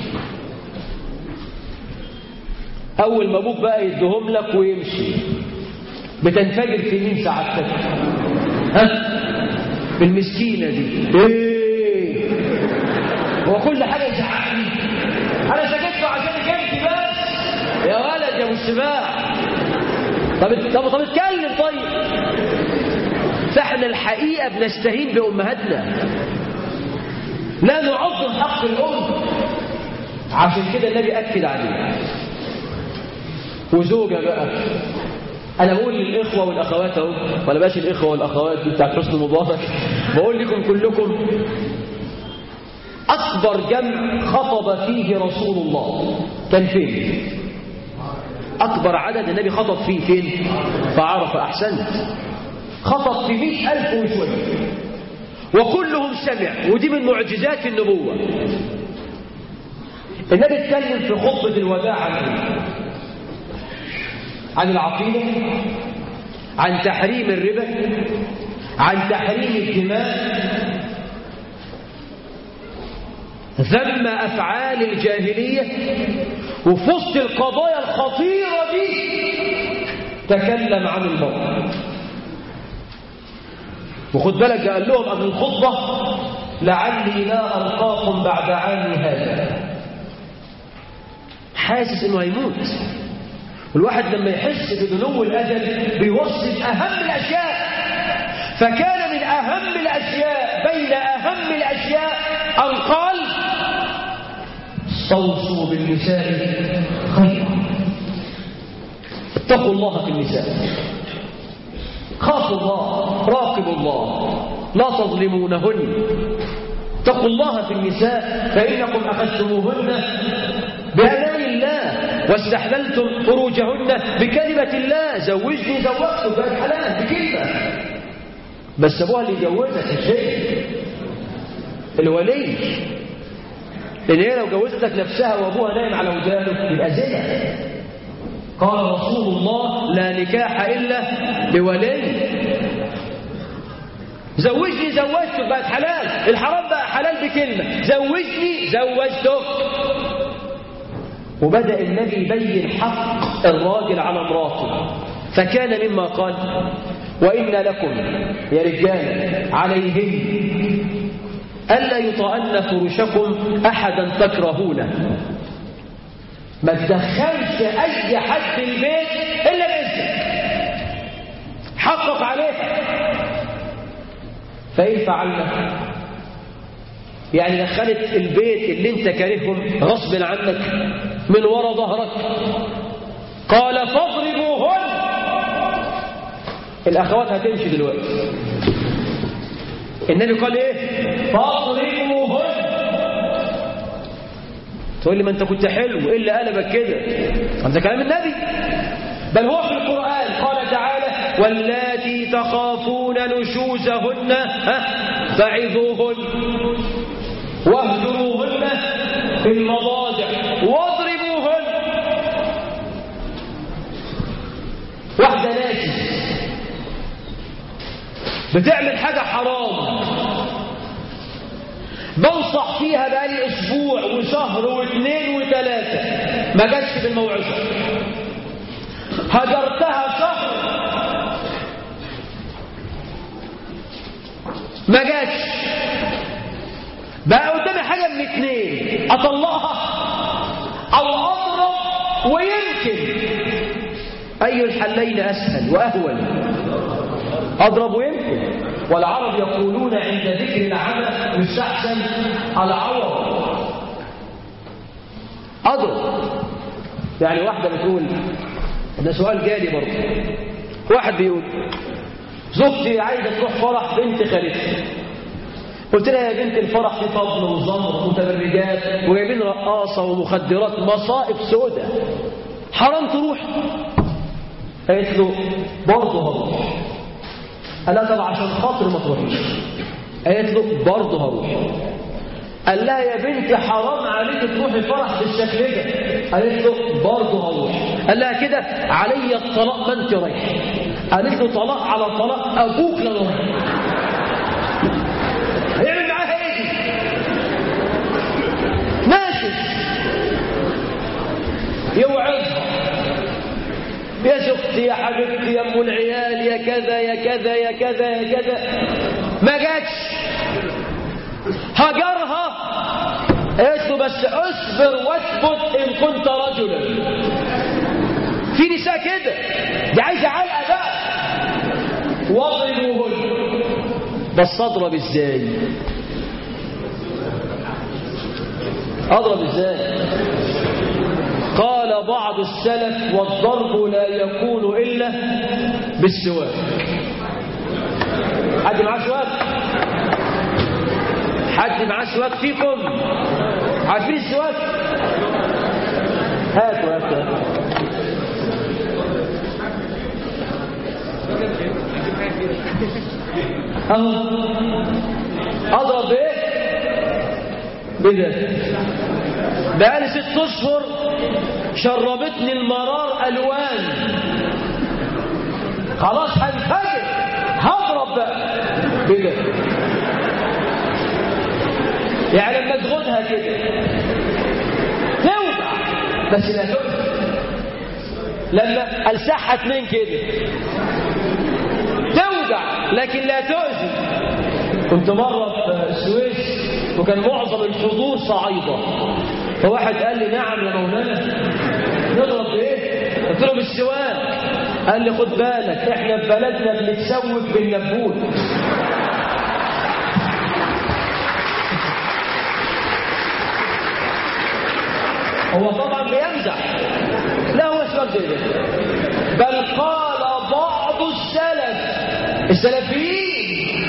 اول ما ابوك بقى يديهم لك ويمشي بتنفجر في مين سعادتك ها بالمسكينه دي ايه هو كل حاجه يزعقني انا سكت عشان انت بس يا ولد يا مستماع طب طب طب اتكلم طيب فاحنا الحقيقه بنستهين بامهاتنا لا نعظم حق الام عشان كده النبي اكد عليه وزوجه بقى انا بقول للاخوه والاخوات اهو ولا باش الاخوه والاخوات دي بتاعت حسن مبارك بقول لكم كلكم اكبر جمع خطب فيه رسول الله كان فين اكبر عدد النبي خطب فيه فين فعرف احسنت خطب في مئة ألف وشوية وكلهم سمع ودي من معجزات النبوة النبي اتكلم في خطبة الوداع عن ايه عن العقيدة عن تحريم الربا عن تحريم الدماء ذم أفعال الجاهلية وفي وسط القضايا الخطيرة دي تكلم عن الموت وخد بالك قال لهم قبل الخطبة لعلي لا ألقاكم بعد عامي هذا حاسس انه هيموت والواحد لما يحس بدنو الأجل بيوصل أهم الأشياء فكان من أهم الأشياء بين أهم الأشياء أن قال استوصوا بالنساء خيرا اتقوا الله في النساء خافوا الله راقبوا الله لا تظلمونهن اتقوا الله في النساء فإنكم أخذتموهن بأمان الله واستحللتم فروجهن بكلمة الله زوجني زوجتك بقت حلال بكلمة بس أبوها اللي يجوزك الشيء الولي لأن هي لو جوزتك نفسها وأبوها نايم على ودانه يبقى زنا قال رسول الله لا نكاح إلا بولي زوجني زوجتك بقت حلال الحرام بقى حلال بكلمة زوجني زوجتك وبدأ النبي يبين حق الراجل على امراته فكان مما قال وإن لكم يا رجال عليهن ألا يطأن فرشكم أحدا تكرهونه ما تدخلش أي حد البيت إلا بإذنك حقق عليها فإن فعلنا يعني دخلت البيت اللي انت كارههم غصب عنك من وراء ظهرك قال فاضربوهن الأخوات هتمشي دلوقتي النبي قال ايه فاضربوهن تقول لي ما انت كنت حلو ايه اللي قلبك كده انت كلام النبي بل هو في القرآن قال تعالى واللاتي تخافون نشوزهن ها، فعظوهن واهجروهن في المضاجع واضربوهن واحدة ناجي بتعمل حاجة حرام بنصح فيها بقالي اسبوع وشهر واثنين وثلاثة ما جاتش بالموعظة هجرتها شهر ما جاتش بقى قدامي حاجة من اتنين اطلقها او اضرب ويمكن اي الحلين اسهل واهون اضرب ويمكن والعرب يقولون عند ذكر العمل يستحسن العوض اضرب يعني واحدة بتقول ده سؤال جالي برضه واحد بيقول زوجتي عايزة تروح فرح بنت خالتي قلت لها يا بنت الفرح في فضل وزمر ومتبرجات وجايبين رقاصة ومخدرات مصائب سودة حرام تروح قالت له برضه هروح قال لها طب عشان خاطر ما تروحيش قالت له برضه هروح قال لها يا بنتي حرام عليك تروحي فرح بالشكل ده قالت له برضه هروح قال لها كده علي الطلاق ما انت رايحه قالت له طلاق على طلاق ابوك لا رايح هيعمل معاها ايه دي ماشي يوعظها يا زوجتي يا حبيبتي يا ام العيال يا كذا يا كذا يا كذا يا كذا ما جاتش هجرها قالت له بس اصبر واثبت ان كنت رجلا في نساء كده دي عايزه علقه بقى واضربوهن بس اضرب ازاي اضرب ازاي قال بعض السلف والضرب لا يكون الا بالسواك حد معاه سواك حد معاه سواك فيكم عارفين السواك هاتوا هاتوا هاتوا اهو اضرب بايه بده بقالي ست اشهر شربتني المرار الوان خلاص هنفجر هضرب بقى بده يعني لما تغدها كده توجع بس لا تؤذي لما السحها اتنين كده توجع لكن لا تؤذي كنت مرة في السويس وكان معظم الحضور صعيدة فواحد قال لي نعم يا مولانا نضرب بايه قلت له بالسواك قال لي خد بالك احنا في بلدنا بنتسوق بالنبوت هو طبعا بيمزح لا هو سواك زي ده بل قال بعض السلف السلفيين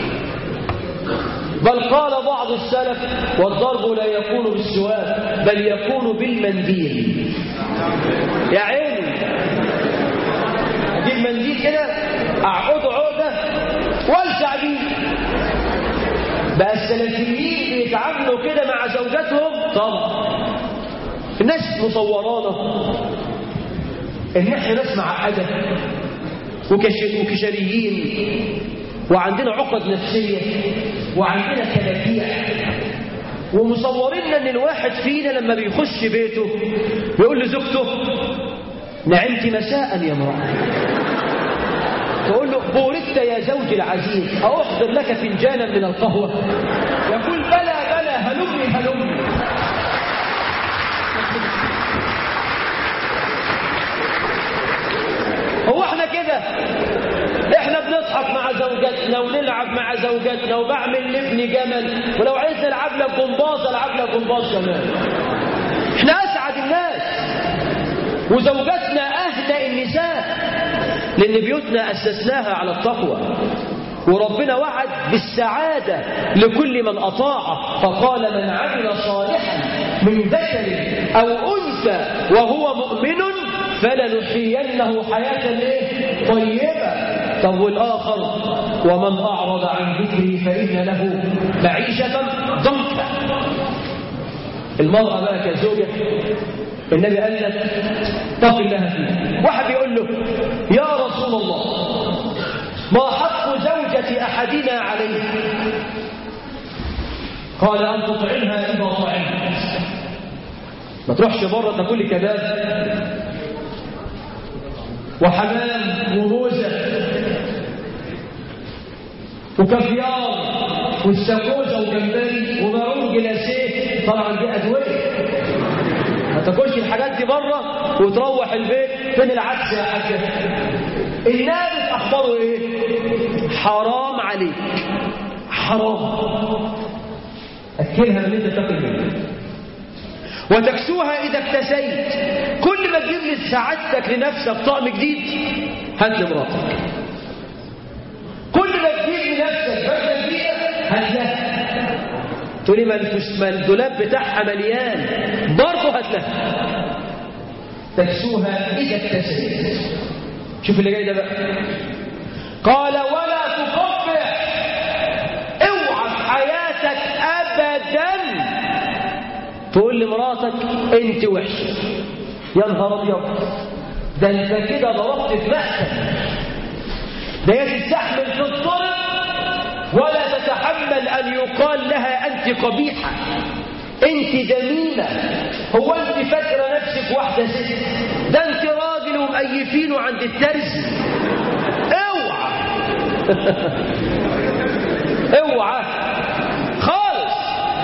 بل قال بعض السلف والضرب لا يكون بالسواك بل يكون بالمنديل يا عيني اجيب منديل كده اعقده عقده والسع بيه بقى السلفيين بيتعاملوا كده مع زوجاتهم طبعا الناس مصورانا ان احنا ناس معقده وكش- وكشريين وعندنا عقد نفسيه وعندنا كلاكيع ومصورين ان الواحد فينا لما بيخش بيته بيقول لزوجته نعمت مساء يا امرأة تقول له بوركت يا زوجي العزيز أحضر لك فنجانا من القهوة يقول بلى بلى هلمني هلمني هو احنا كده احنا بنضحك مع زوجاتنا ونلعب مع زوجاتنا وبعمل لابني جمل ولو عايز العب لك جمباز العب لك جمباز كمان احنا اسعد الناس وزوجاتنا اهدى النساء لأن بيوتنا أسسناها على التقوى وربنا وعد بالسعادة لكل من أطاعه فقال من عمل صالحا من ذكر أو أنثى وهو مؤمن فلنحيينه حياة إيه؟ طيبة طب والآخر ومن أعرض عن ذكري فإن له معيشة ضنكا المرأة بقى كزوجة النبي قال لك اتق الله فيه واحد يقول له يا رسول الله ما حق زوجة أحدنا عليه قال أن تطعمها إذا طعمت ما تروحش بره تاكل كباب وحمام وموزة وكافيار والساكوزة وجمبري ومعون جلاسيه طبعا دي أدوية ما تاكلش الحاجات دي بره وتروح البيت فين العدس يا حاجة النابت أخباره إيه حرام عليك حرام أكلها من أنت تاكل منها وتكسوها إذا اكتسيت كل ما تجيب لي سعادتك لنفسك طعم جديد هات لمراتك كل ما تجيب لنفسك بدله جديده هات لها تقول لي ما الدولاب بتاعها مليان برضه هات لها تكسوها إذا اكتسيت شوف اللي جاي ده بقى قال ولا تقبح اوعى في حياتك ابدا تقول لمراتك انت وحشه يا نهار ابيض ده انت كده ضربت في مأسك ده هي تستحمل في الضرب ولا تتحمل ان يقال لها انت قبيحه انت دميمه هو انت فاكره نفسك واحده ست ده انت راجل ومقيفينه عند الترزي اوعى اوعى خالص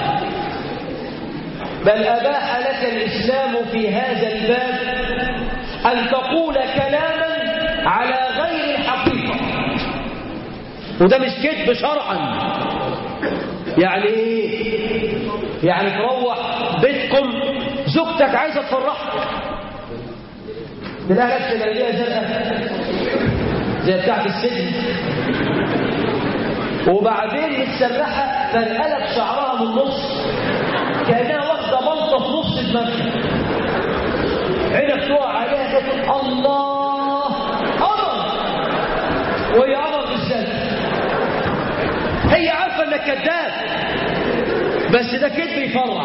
بل أباح لك الإسلام في هذا الباب أن تقول كلاما على غير الحقيقة وده مش كذب شرعا يعني ايه يعني تروح بيتكم زوجتك عايزة تفرحك تلاقي لابسه جلابيه زرقاء زي بتاعت السجن وبعدين متسرحه فرقلك شعرها من النص كانها واخده بلطه في نص دماغها عينك تقع عليها تقول الله قمر وهي قمر بالذات هي عارفه انك كذاب بس ده كذب يفرح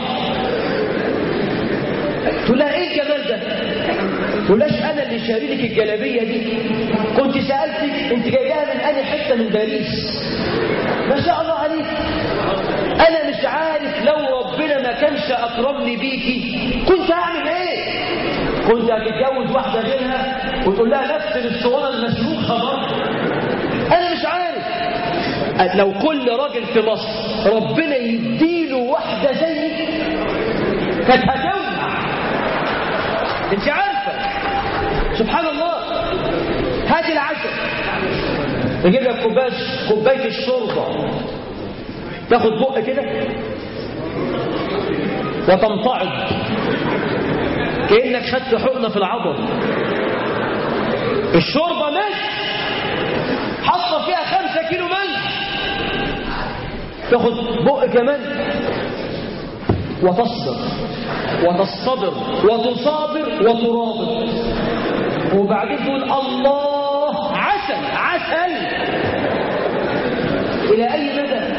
تقول لها ايه الجمال ده تقولهاش انا اللي شاري لك الجلابيه دي كنت سالتك انت جايباها من انهي حته من باريس ما شاء الله عليك انا مش عارف لو ربنا ما كانش اكرمني بيكي كنت هعمل ايه كنت هتتجوز واحده غيرها وتقول لها نفس الاسطوانه المسلوخه برضه انا مش عارف لو كل راجل في مصر ربنا يديله واحده زيك كانت هتولع انت عارفه سبحان الله هات العشاء نجيب لك كوبايه كوبايه الشوربه تاخد بق كده وتمتعض كانك خدت حقنه في العضل الشوربه ملح حاطه فيها خمسة كيلو ملح تاخد بق كمان وتصبر وتصطبر وتصابر وترابط وبعدين تقول الله عسل عسل إلى أي مدى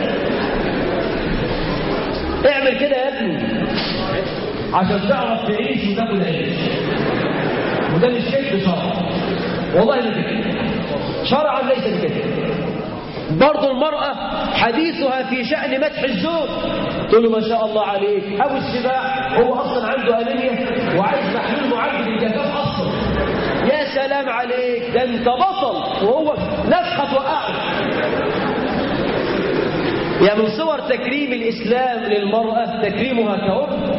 اعمل كده يا ابني عشان تعرف تعيش وتاكل عيش وده مش كذب شرعا والله ما كده شرعا ليس بكده برضه المرأة حديثها في شأن مدح الزوج تقول له ما شاء الله عليك أبو السباع هو أصلا عنده أنيميا وعايز محلول معالج الجفاف أصلا يا سلام عليك ده أنت بطل وهو نفخة وقعت يا من صور تكريم الإسلام للمرأة تكريمها كأم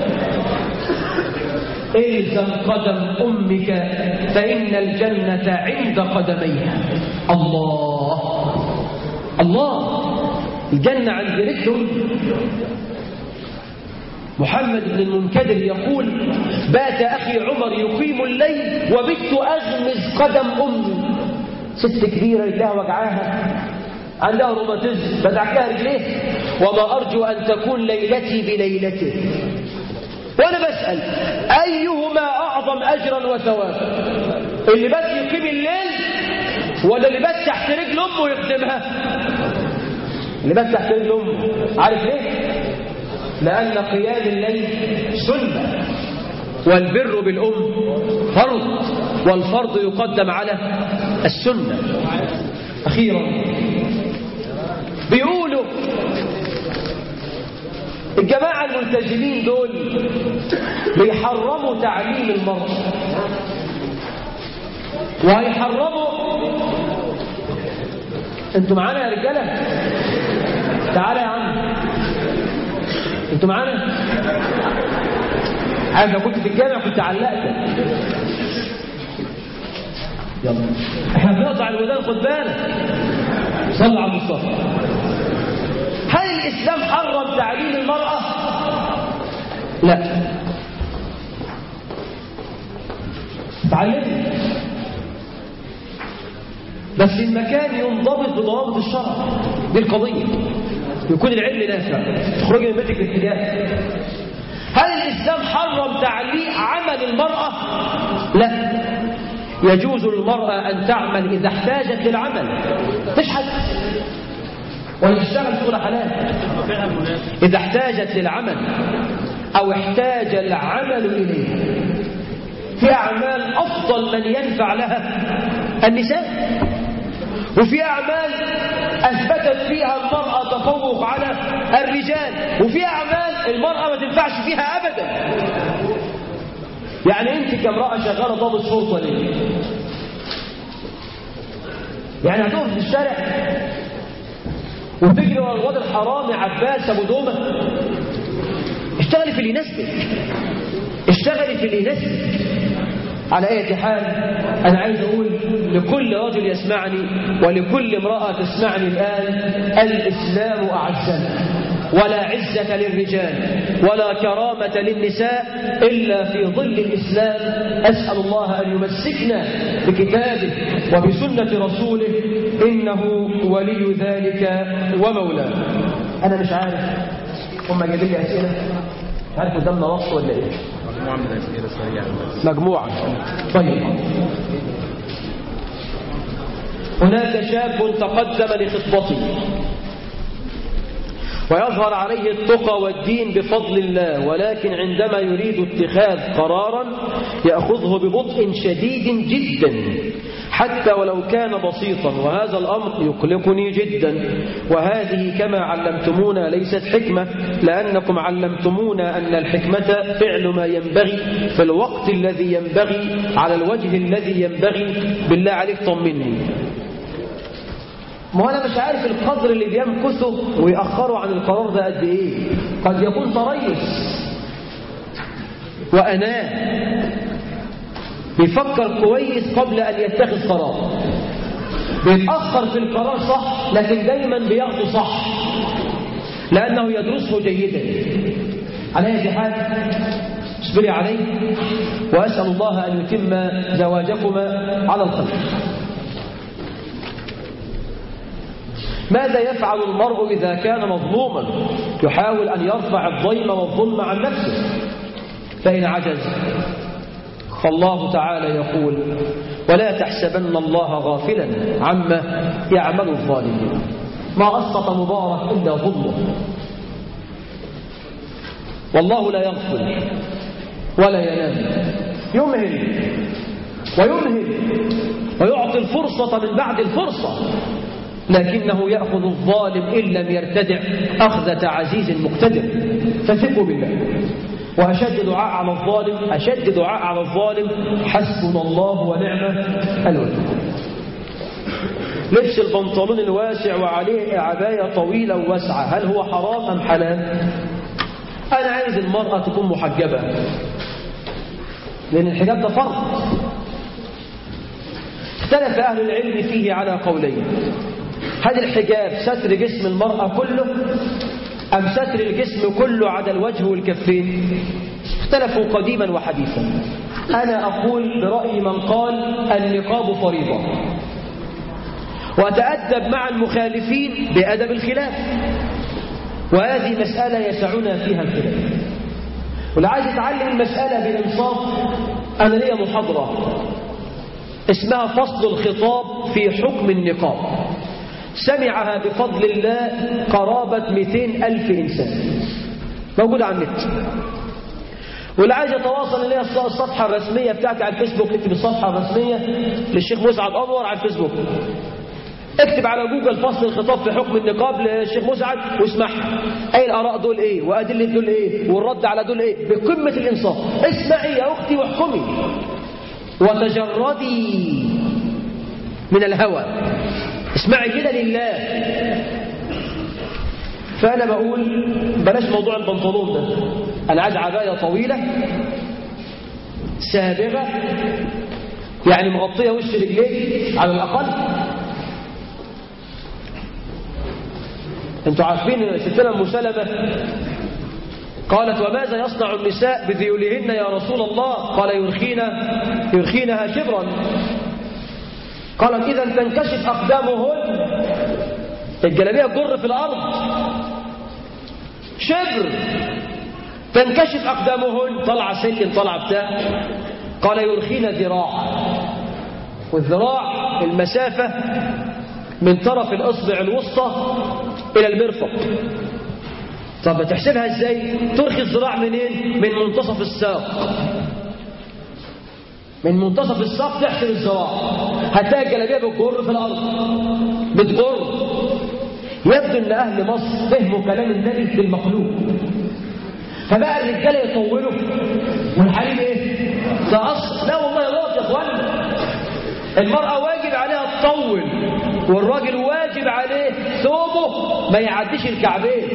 إلزم قدم أمك فإن الجنة عند قدميها الله الله الجنة عند رجل محمد بن المنكدر يقول بات أخي عمر يقيم الليل وبت أغمز قدم أمي ست كبيرة رجلها وجعاها عندها روماتيزم بدعك لها رجليه وما أرجو أن تكون ليلتي بليلته وأنا بسأل أيهما أعظم أجرا وثوابا اللي بس يقيم الليل ولا اللي بس تحت رجل أمه يخدمها اللي بس تحت رجل أمه عارف ليه؟ لأن قيام الليل سنة والبر بالأم فرض والفرض يقدم على السنة أخيرا بيقولوا الجماعة الملتزمين دول بيحرموا تعليم المرأة وهيحرموا انتوا معانا يا رجالة تعالى يا عم انتوا معانا عارف لو كنت في الجامع كنت علقتك يلا احنا بنقطع الودان خد بالك صلى على المصطفى هل الاسلام حرم تعليم المراه لا تعلم بس المكان ينضبط بضوابط الشرع دي القضيه يكون العلم نافع تخرجي من بيتك الاتجاه هل الاسلام حرم تعليق عمل المراه لا يجوز للمرأة أن تعمل إذا احتاجت للعمل تشحت ولا تشتغل شغل حلال إذا احتاجت للعمل أو احتاج العمل إليه في أعمال أفضل من ينفع لها النساء وفي أعمال أثبتت فيها المرأة تفوق على الرجال وفي أعمال المرأة ما تنفعش فيها أبدا يعني أنت كامرأة شغالة ضابط شرطة ليه؟ يعني هتقف في الشارع وتجري ورا الواد الحرامي عباس أبو دومة اشتغلي في اللي يناسبك اشتغلي في اللي يناسبك على أي حال أنا عايز أقول لكل رجل يسمعني ولكل امرأة تسمعني الآن الإسلام أعزنا ولا عزة للرجال ولا كرامة للنساء إلا في ظل الإسلام أسأل الله أن يمسكنا بكتابه وبسنة رسوله إنه ولي ذلك ومولاه أنا مش عارف هم جايبين لي أسئلة مش عارف قدامنا وقت ولا إيه مجموعة من الأسئلة سريعة بس مجموعة طيب هناك شاب تقدم لخطبته ويظهر عليه التقى والدين بفضل الله ولكن عندما يريد اتخاذ قرارا يأخذه ببطء شديد جدا حتى ولو كان بسيطا وهذا الأمر يقلقني جدا وهذه كما علمتمونا ليست حكمة لأنكم علمتمونا أن الحكمة فعل ما ينبغي في الوقت الذي ينبغي على الوجه الذي ينبغي بالله عليك طمني ما هو انا مش عارف القدر اللي بيمكثه ويأخروا عن القرار ده قد ايه قد يكون تريث وأناه بيفكر كويس قبل أن يتخذ قرار بيتأخر في القرار صح لكن دايما بياخده صح لأنه يدرسه جيدا على هذه حال اصبري عليه وأسأل الله أن يتم زواجكما على الخير ماذا يفعل المرء إذا كان مظلوما يحاول أن يرفع الضيم والظلم عن نفسه فإن عجز فالله تعالى يقول ولا تحسبن الله غافلا عما يعمل الظالمون ما أسقط مبارك إلا ظلمه والله لا يغفل ولا ينام يمهل ويمهل ويعطي الفرصة من بعد الفرصة لكنه يأخذ الظالم إن لم يرتدع أخذة عزيز مقتدر فثقوا بالله وأشد دعاء على الظالم أشد دعاء على الظالم حسبنا الله ونعم الوكيل لبس البنطلون الواسع وعليه عباية طويلة وواسعة هل هو حرام أم حلال أنا عايز المرأة تكون محجبة لأن الحجاب ده فرض اختلف أهل العلم فيه على قولين هل الحجاب ستر جسم المرأة كله أم ستر الجسم كله عدا الوجه والكفين اختلفوا قديما وحديثا أنا أقول برأي من قال النقاب فريضة وتأدب مع المخالفين بأدب الخلاف وهذه مسألة يسعنا فيها الخلاف واللي عايز يتعلم المسألة بإنصاف أنا ليا محاضرة اسمها فصل الخطاب في حكم النقاب سمعها بفضل الله قرابة 200 ألف إنسان موجودة على النت واللي عايز يتواصل اللي هي الصفحة الرسمية بتاعتي على الفيسبوك اكتب الصفحة الرسمية للشيخ مسعد أنور على الفيسبوك اكتب على جوجل فصل الخطاب في حكم النقاب للشيخ مسعد واسمعها اي الاراء دول ايه وادله دول ايه والرد على دول ايه بقمه الانصاف اسمعي يا اختي واحكمي وتجردي من الهوى اسمعي كده لله فانا بقول بلاش موضوع البنطلون ده انا عايز عبايه طويله سابغه يعني مغطيه وش رجليك على الاقل انتوا عارفين ستنا ام سلمة قالت وماذا يصنع النساء بذيولهن يا رسول الله قال يرخين يرخينها شبرا قالت اذا تنكشف اقدامهن الجلابيه تجر في الارض شبر تنكشف اقدامهن طلع سلم طلع بتاع قال يرخين ذراع والذراع المسافه من طرف الاصبع الوسطى الى المرفق طب تحسبها ازاي ترخي الذراع منين من منتصف الساق من منتصف الساق تحسب الذراع هتلاقي الجلابيه بتجر في الارض بتجر يبدو ان اهل مصر فهموا كلام النبي بالمقلوب فبقى الرجاله يطولوا والحريم ايه ده اصل لا والله غلط يا اخوانا المراه واجب عليها تطول والراجل واجب عليه ثوبه ما يعديش الكعبين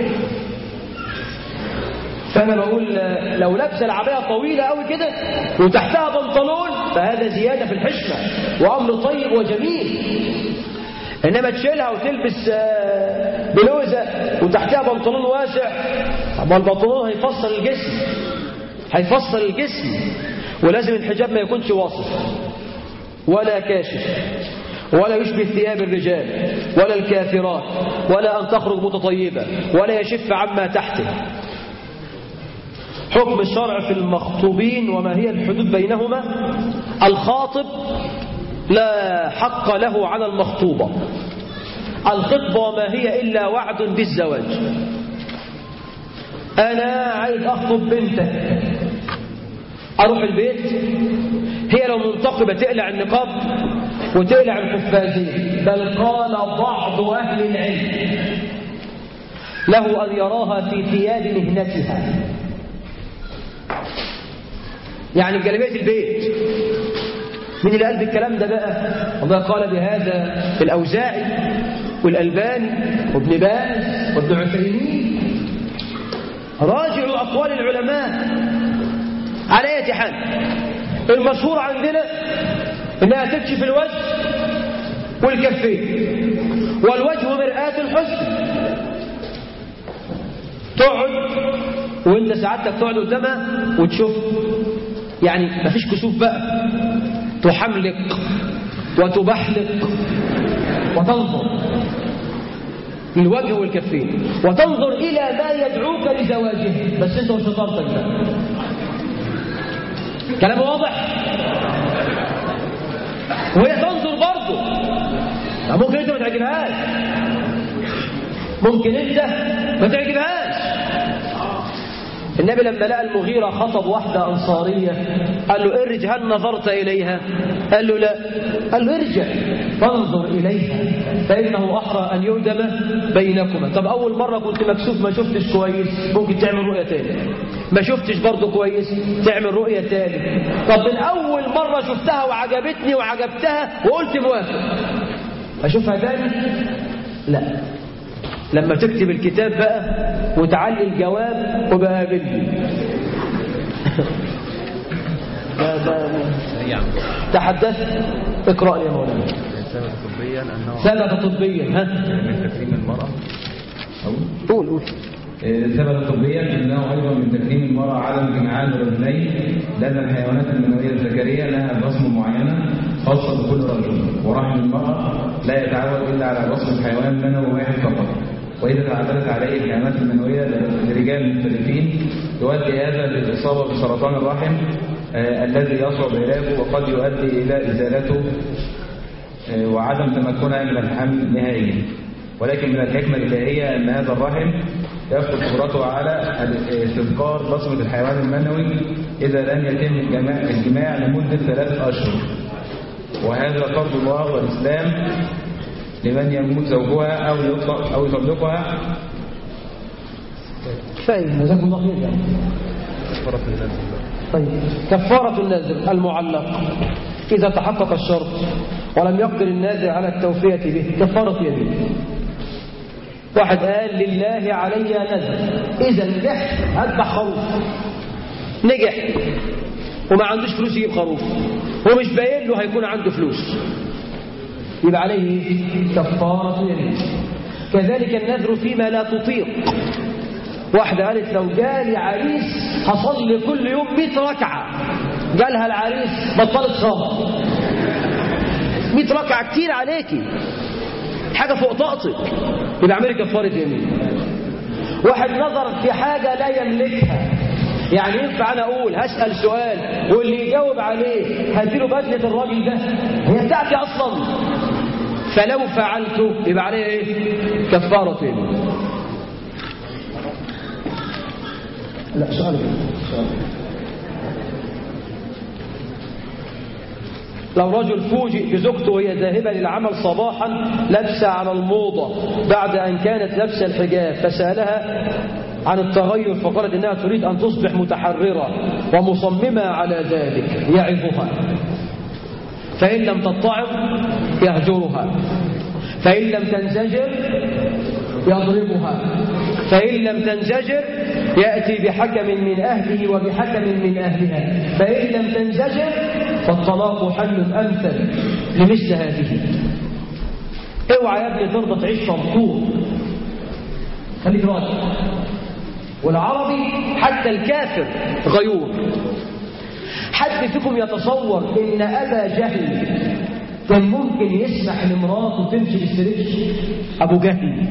فانا بقول لو لابسه العبايه طويله قوي كده وتحتها بنطلون فهذا زياده في الحشمه وامر طيب وجميل انما تشيلها وتلبس بلوزه وتحتها بنطلون واسع طب البنطلون هيفصل الجسم هيفصل الجسم ولازم الحجاب ما يكونش واصف ولا كاشف ولا يشبه ثياب الرجال ولا الكافرات ولا أن تخرج متطيبة ولا يشف عما تحته حكم الشرع في المخطوبين وما هي الحدود بينهما الخاطب لا حق له على المخطوبة الخطبة وما هي إلا وعد بالزواج أنا عايز أخطب بنتك أروح البيت هي لو منتقبة تقلع النقاب وتقلع القفازين بل قال بعض أهل العلم له أن يراها في ثياب مهنتها يعني جلبية البيت من اللي قال بالكلام ده بقى الله قال بهذا الأوزاعي والألباني وابن باز وابن عثيمين راجعوا أقوال العلماء على أي حال المشهور عندنا إنها تكشف الوجه والكفين والوجه مرآة الحسن تقعد وانت سعادتك تقعد قدامها وتشوف يعني مفيش كسوف بقى تحملق وتبحلق وتنظر للوجه والكفين وتنظر إلى ما يدعوك لزواجه بس انت وشطارتك بقى كلام واضح وهي تنظر برضه ممكن انت ما تعجبهاش ممكن انت ما تعجبهاش النبي لما لقى المغيرة خطب واحدة أنصارية قال له ارج هل نظرت إليها قال له لا قال له ارجع فانظر إليها فإنه أحرى أن يؤدم بينكما طب أول مرة كنت مكسوف ما شفتش كويس ممكن تعمل رؤية تاني ما شفتش برضه كويس تعمل رؤية تاني طب من أول مرة شفتها وعجبتني وعجبتها وقلت موافق أشوفها تاني لا لما تكتب الكتاب بقى وتعلي الجواب وبقابلني تحدثت اقرأ لي يا مولانا ثبت طبيا أنه ثبت طبيا ها من تكريم المرأة قول قول ثبت طبيا انه ايضا من تكريم المراه عدم جمعان الرجلين لان الحيوانات المنويه الذكريه لها بصمه معينه خاصة بكل رجل ورحم المرأة لا يتعود إلا على وصف الحيوان المنوي واحد فقط وإذا تعددت عليه الكائنات المنوية لرجال مختلفين يؤدي هذا للإصابة بسرطان الرحم آه الذي يصعب علاجه وقد يؤدي إلى إزالته آه وعدم تمكنها من الحمل نهائيا ولكن من الحكمة الإلهية أن هذا الرحم يفقد قدرته على استذكار بصمة الحيوان المنوي إذا لم يتم الجماع, الجماع لمدة ثلاثة أشهر وهذا فرض الله والإسلام لمن يموت زوجها أو يطلق أو يطلقها كفاية جزاكم الله خير يعني. كفارة النازل طيب كفارة النازل المعلق إذا تحقق الشرط ولم يقدر النازل على التوفية به كفارة يمين واحد قال لله علي نذر إذا نجحت أذبح خروف نجح وما عندوش فلوس يجيب خروف ومش باين له هيكون عنده فلوس يبقى عليه كفارة يمين كذلك النذر فيما لا تطيق واحدة قالت لو جالي عريس هصلي كل يوم 100 ركعة جالها العريس بطلت صلاة 100 ركعة كتير عليكي حاجة فوق طاقتك يبقى اعملي كفارة يمين واحد نظر في حاجة لا يملكها يعني ينفع انا اقول هسأل سؤال واللي يجاوب عليه هديله بدلة الراجل ده هي بتاعتي اصلا فلو فعلته يبقى عليه ايه كفارة يمين لا سؤال سؤال لو رجل فوجئ بزوجته وهي ذاهبة للعمل صباحا لابسة على الموضة بعد أن كانت لابسة الحجاب فسألها عن التغير فقالت إنها تريد أن تصبح متحررة ومصممة على ذلك يعظها فإن لم تتعظ يهجرها فإن لم تنزجر يضربها فإن لم تنزجر يأتي بحكم من أهله وبحكم من أهلها فإن لم تنزجر فالطلاق حل أمثل لمثل هذه اوعى يا ابني ترضى تعيش مبسوط خليك راجل والعربي حتى الكافر غيور حد فيكم يتصور ان ابا جهل كان ممكن يسمح لمراته تمشي بالسريش ابو جهل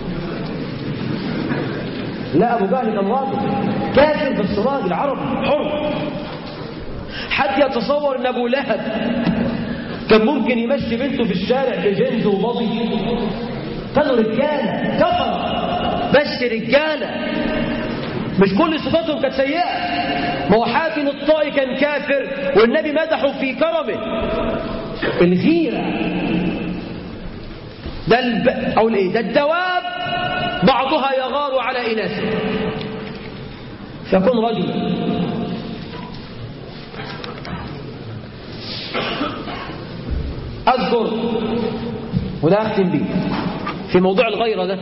لا ابو جهل كان راجل كافر بس راجل عربي حر حد يتصور ان ابو لهب كان ممكن يمشي بنته في الشارع بجنز وبضي كانوا رجاله كفر بس رجاله مش كل صفاتهم كانت سيئه ما هو حاتم الطائي كان كافر والنبي مدحه في كرمه الغيره ده الب... او الايه ده الدواب بعضها يغار على اناثه فيكون رجلا أذكر وده أختم بيه في موضوع الغيرة ده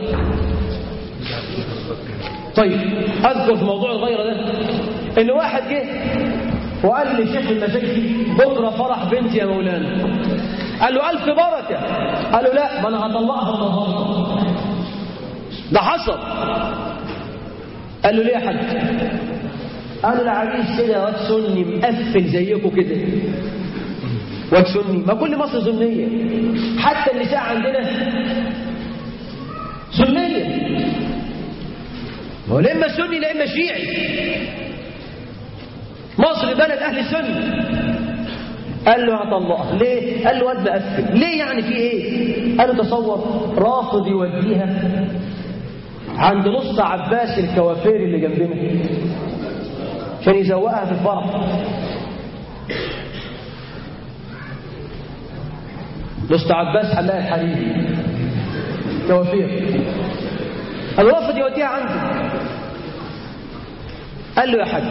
طيب أذكر في موضوع الغيرة ده إن واحد جه وقال لي شيخ المشايخي بكرة فرح بنتي يا مولانا قال له ألف بركة قال له لا ما أنا هطلقها النهارده ده حصل قال له ليه يا حاج قال له العريس كده واد سني مقفل زيكم كده واد سني ما كل مصر سنية حتى النساء عندنا سنية هو لا اما سني لا اما شيعي مصر بلد اهل السنه قال له هطلقها ليه قال له واد مقفل ليه يعني في ايه قال له تصور رافض يوديها عند نص عباس الكوافير اللي جنبنا عشان يزوقها في الفرح نص عباس حلاق الحريري كوافير الوافد يوديها عنده قال له يا حاج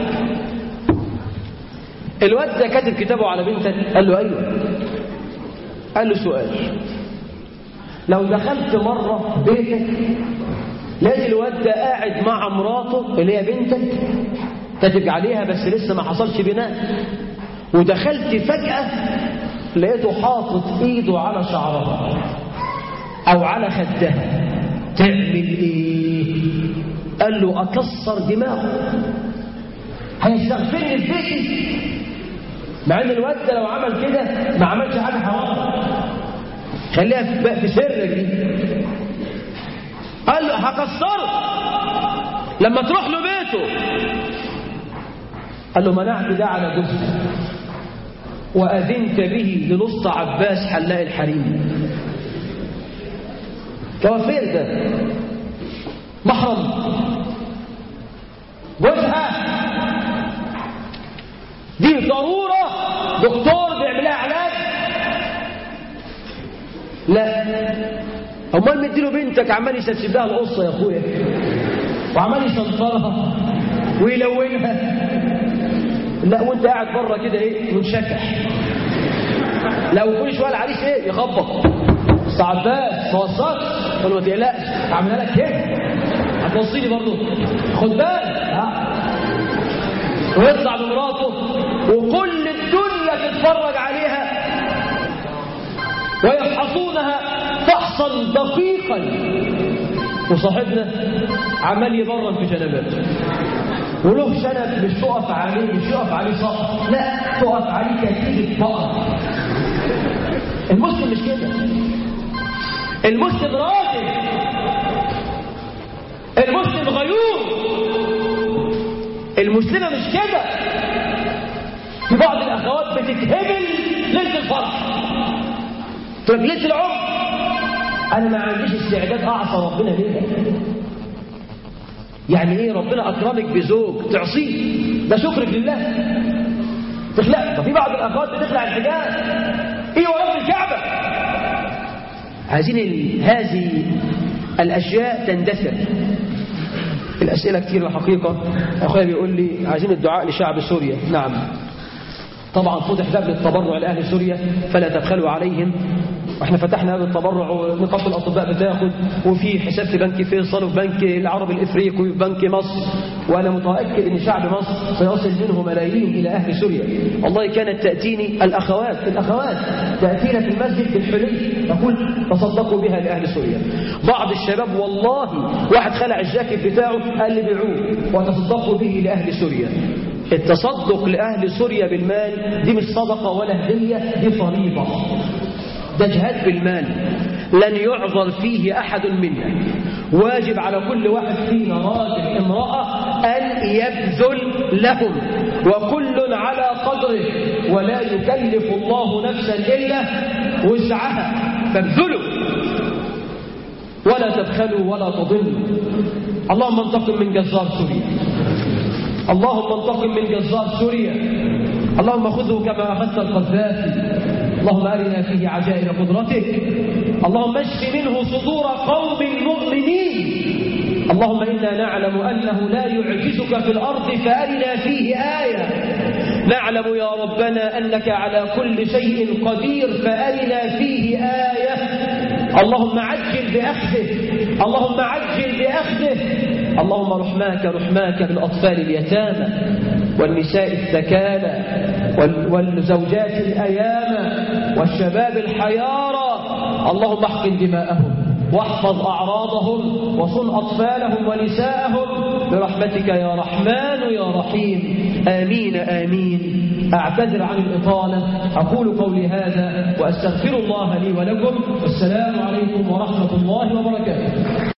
الواد ده كاتب كتابه على بنتك قال له ايوه قال له سؤال لو دخلت مرة بيتك لقيت الواد ده قاعد مع مراته اللي هي بنتك كاتب عليها بس لسه ما حصلش بناء ودخلت فجأة لقيته حاطط ايده على شعرها او على خدها تعمل ايه قال له اكسر دماغه هيستغفرني في بيتي مع ان الواد ده لو عمل كده ما عملش حاجه حرام خليها في- في سرك دي قال له هكسره لما تروح له بيته قال له منعت ده على جزء وأذنت به لنص عباس حلاق الحريم كوافير ده محرم جوزها دي ضرورة دكتور بيعملها علاج لا امال مديله بنتك عمال يسبسب لها القصه يا اخويا وعمال يشنطرها ويلونها لا وانت قاعد بره كده ايه منشكح لو كل شويه العريس ايه يخبط بس عباس ما وصلش قال له ما تقلقش هعملها لك كده هتوصيني برضه خد بالك ها. ويطلع بمراته وكل الدنيا تتفرج عليها ويفحصونها فحصا دقيقا وصاحبنا عمال يبرم في جنباته وله شنب مش تقف عليه مش يقف عليه صقر لا تقف عليه كتيبة بقر المسلم مش كده المسلم راجل المسلم غيور المسلمة مش كده في بعض الأخوات بتتهبل ليلة الفرح تقول لك ليلة العمر أنا ما عنديش استعداد أعصى ربنا ليه يعني ايه ربنا اكرمك بزوج تعصيه ده شكرك لله تخلع ففي بعض الاخوات بتخلع الحجاب ايه ورب الكعبه عايزين ال- هذه الاشياء تندثر الاسئله كتير الحقيقه اخويا بيقول لي عايزين الدعاء لشعب سوريا نعم طبعا فتح باب للتبرع لاهل سوريا فلا تبخلوا عليهم واحنا فتحنا باب التبرع ونقابه الاطباء بتاخد وفي حساب في بنك فيصل وفي بنك العربي الافريقي وفي بنك مصر وانا متاكد ان شعب مصر سيصل منه ملايين الى اهل سوريا والله كانت تاتيني الاخوات الاخوات تاتينا في المسجد بالحلي تقول تصدقوا بها لاهل سوريا بعض الشباب والله واحد خلع الجاكيت بتاعه قال لي بيعوه وتصدقوا به لاهل سوريا التصدق لأهل سوريا بالمال دي مش صدقة ولا هدية دي فريضة ده جهاد بالمال لن يعذر فيه أحد منا واجب على كل واحد فينا راجل امرأة أن يبذل لهم وكل على قدره ولا يكلف الله نفسا إلا وسعها فابذلوا ولا تبخلوا ولا تضلوا اللهم انتقم من جزار سوريا اللهم انتقم من جزار سوريا اللهم خذه كما أخذت القذافي اللهم أرنا فيه عجائب قدرتك اللهم اشف منه صدور قوم مؤمنين اللهم إنا نعلم أنه لا يعجزك في الأرض فأرنا فيه آية نعلم يا ربنا أنك على كل شيء قدير فأرنا فيه آية اللهم عجل بأخذه اللهم عجل بأخذه اللهم رحماك رحماك بالأطفال اليتامى والنساء الثكالى وال- والزوجات الأيامى والشباب الحيارى اللهم احقن دماءهم واحفظ أعراضهم وصن أطفالهم ونساءهم برحمتك يا رحمن يا رحيم آمين آمين أعتذر عن الإطالة أقول قولي هذا وأستغفر الله لي ولكم والسلام عليكم ورحمة الله وبركاته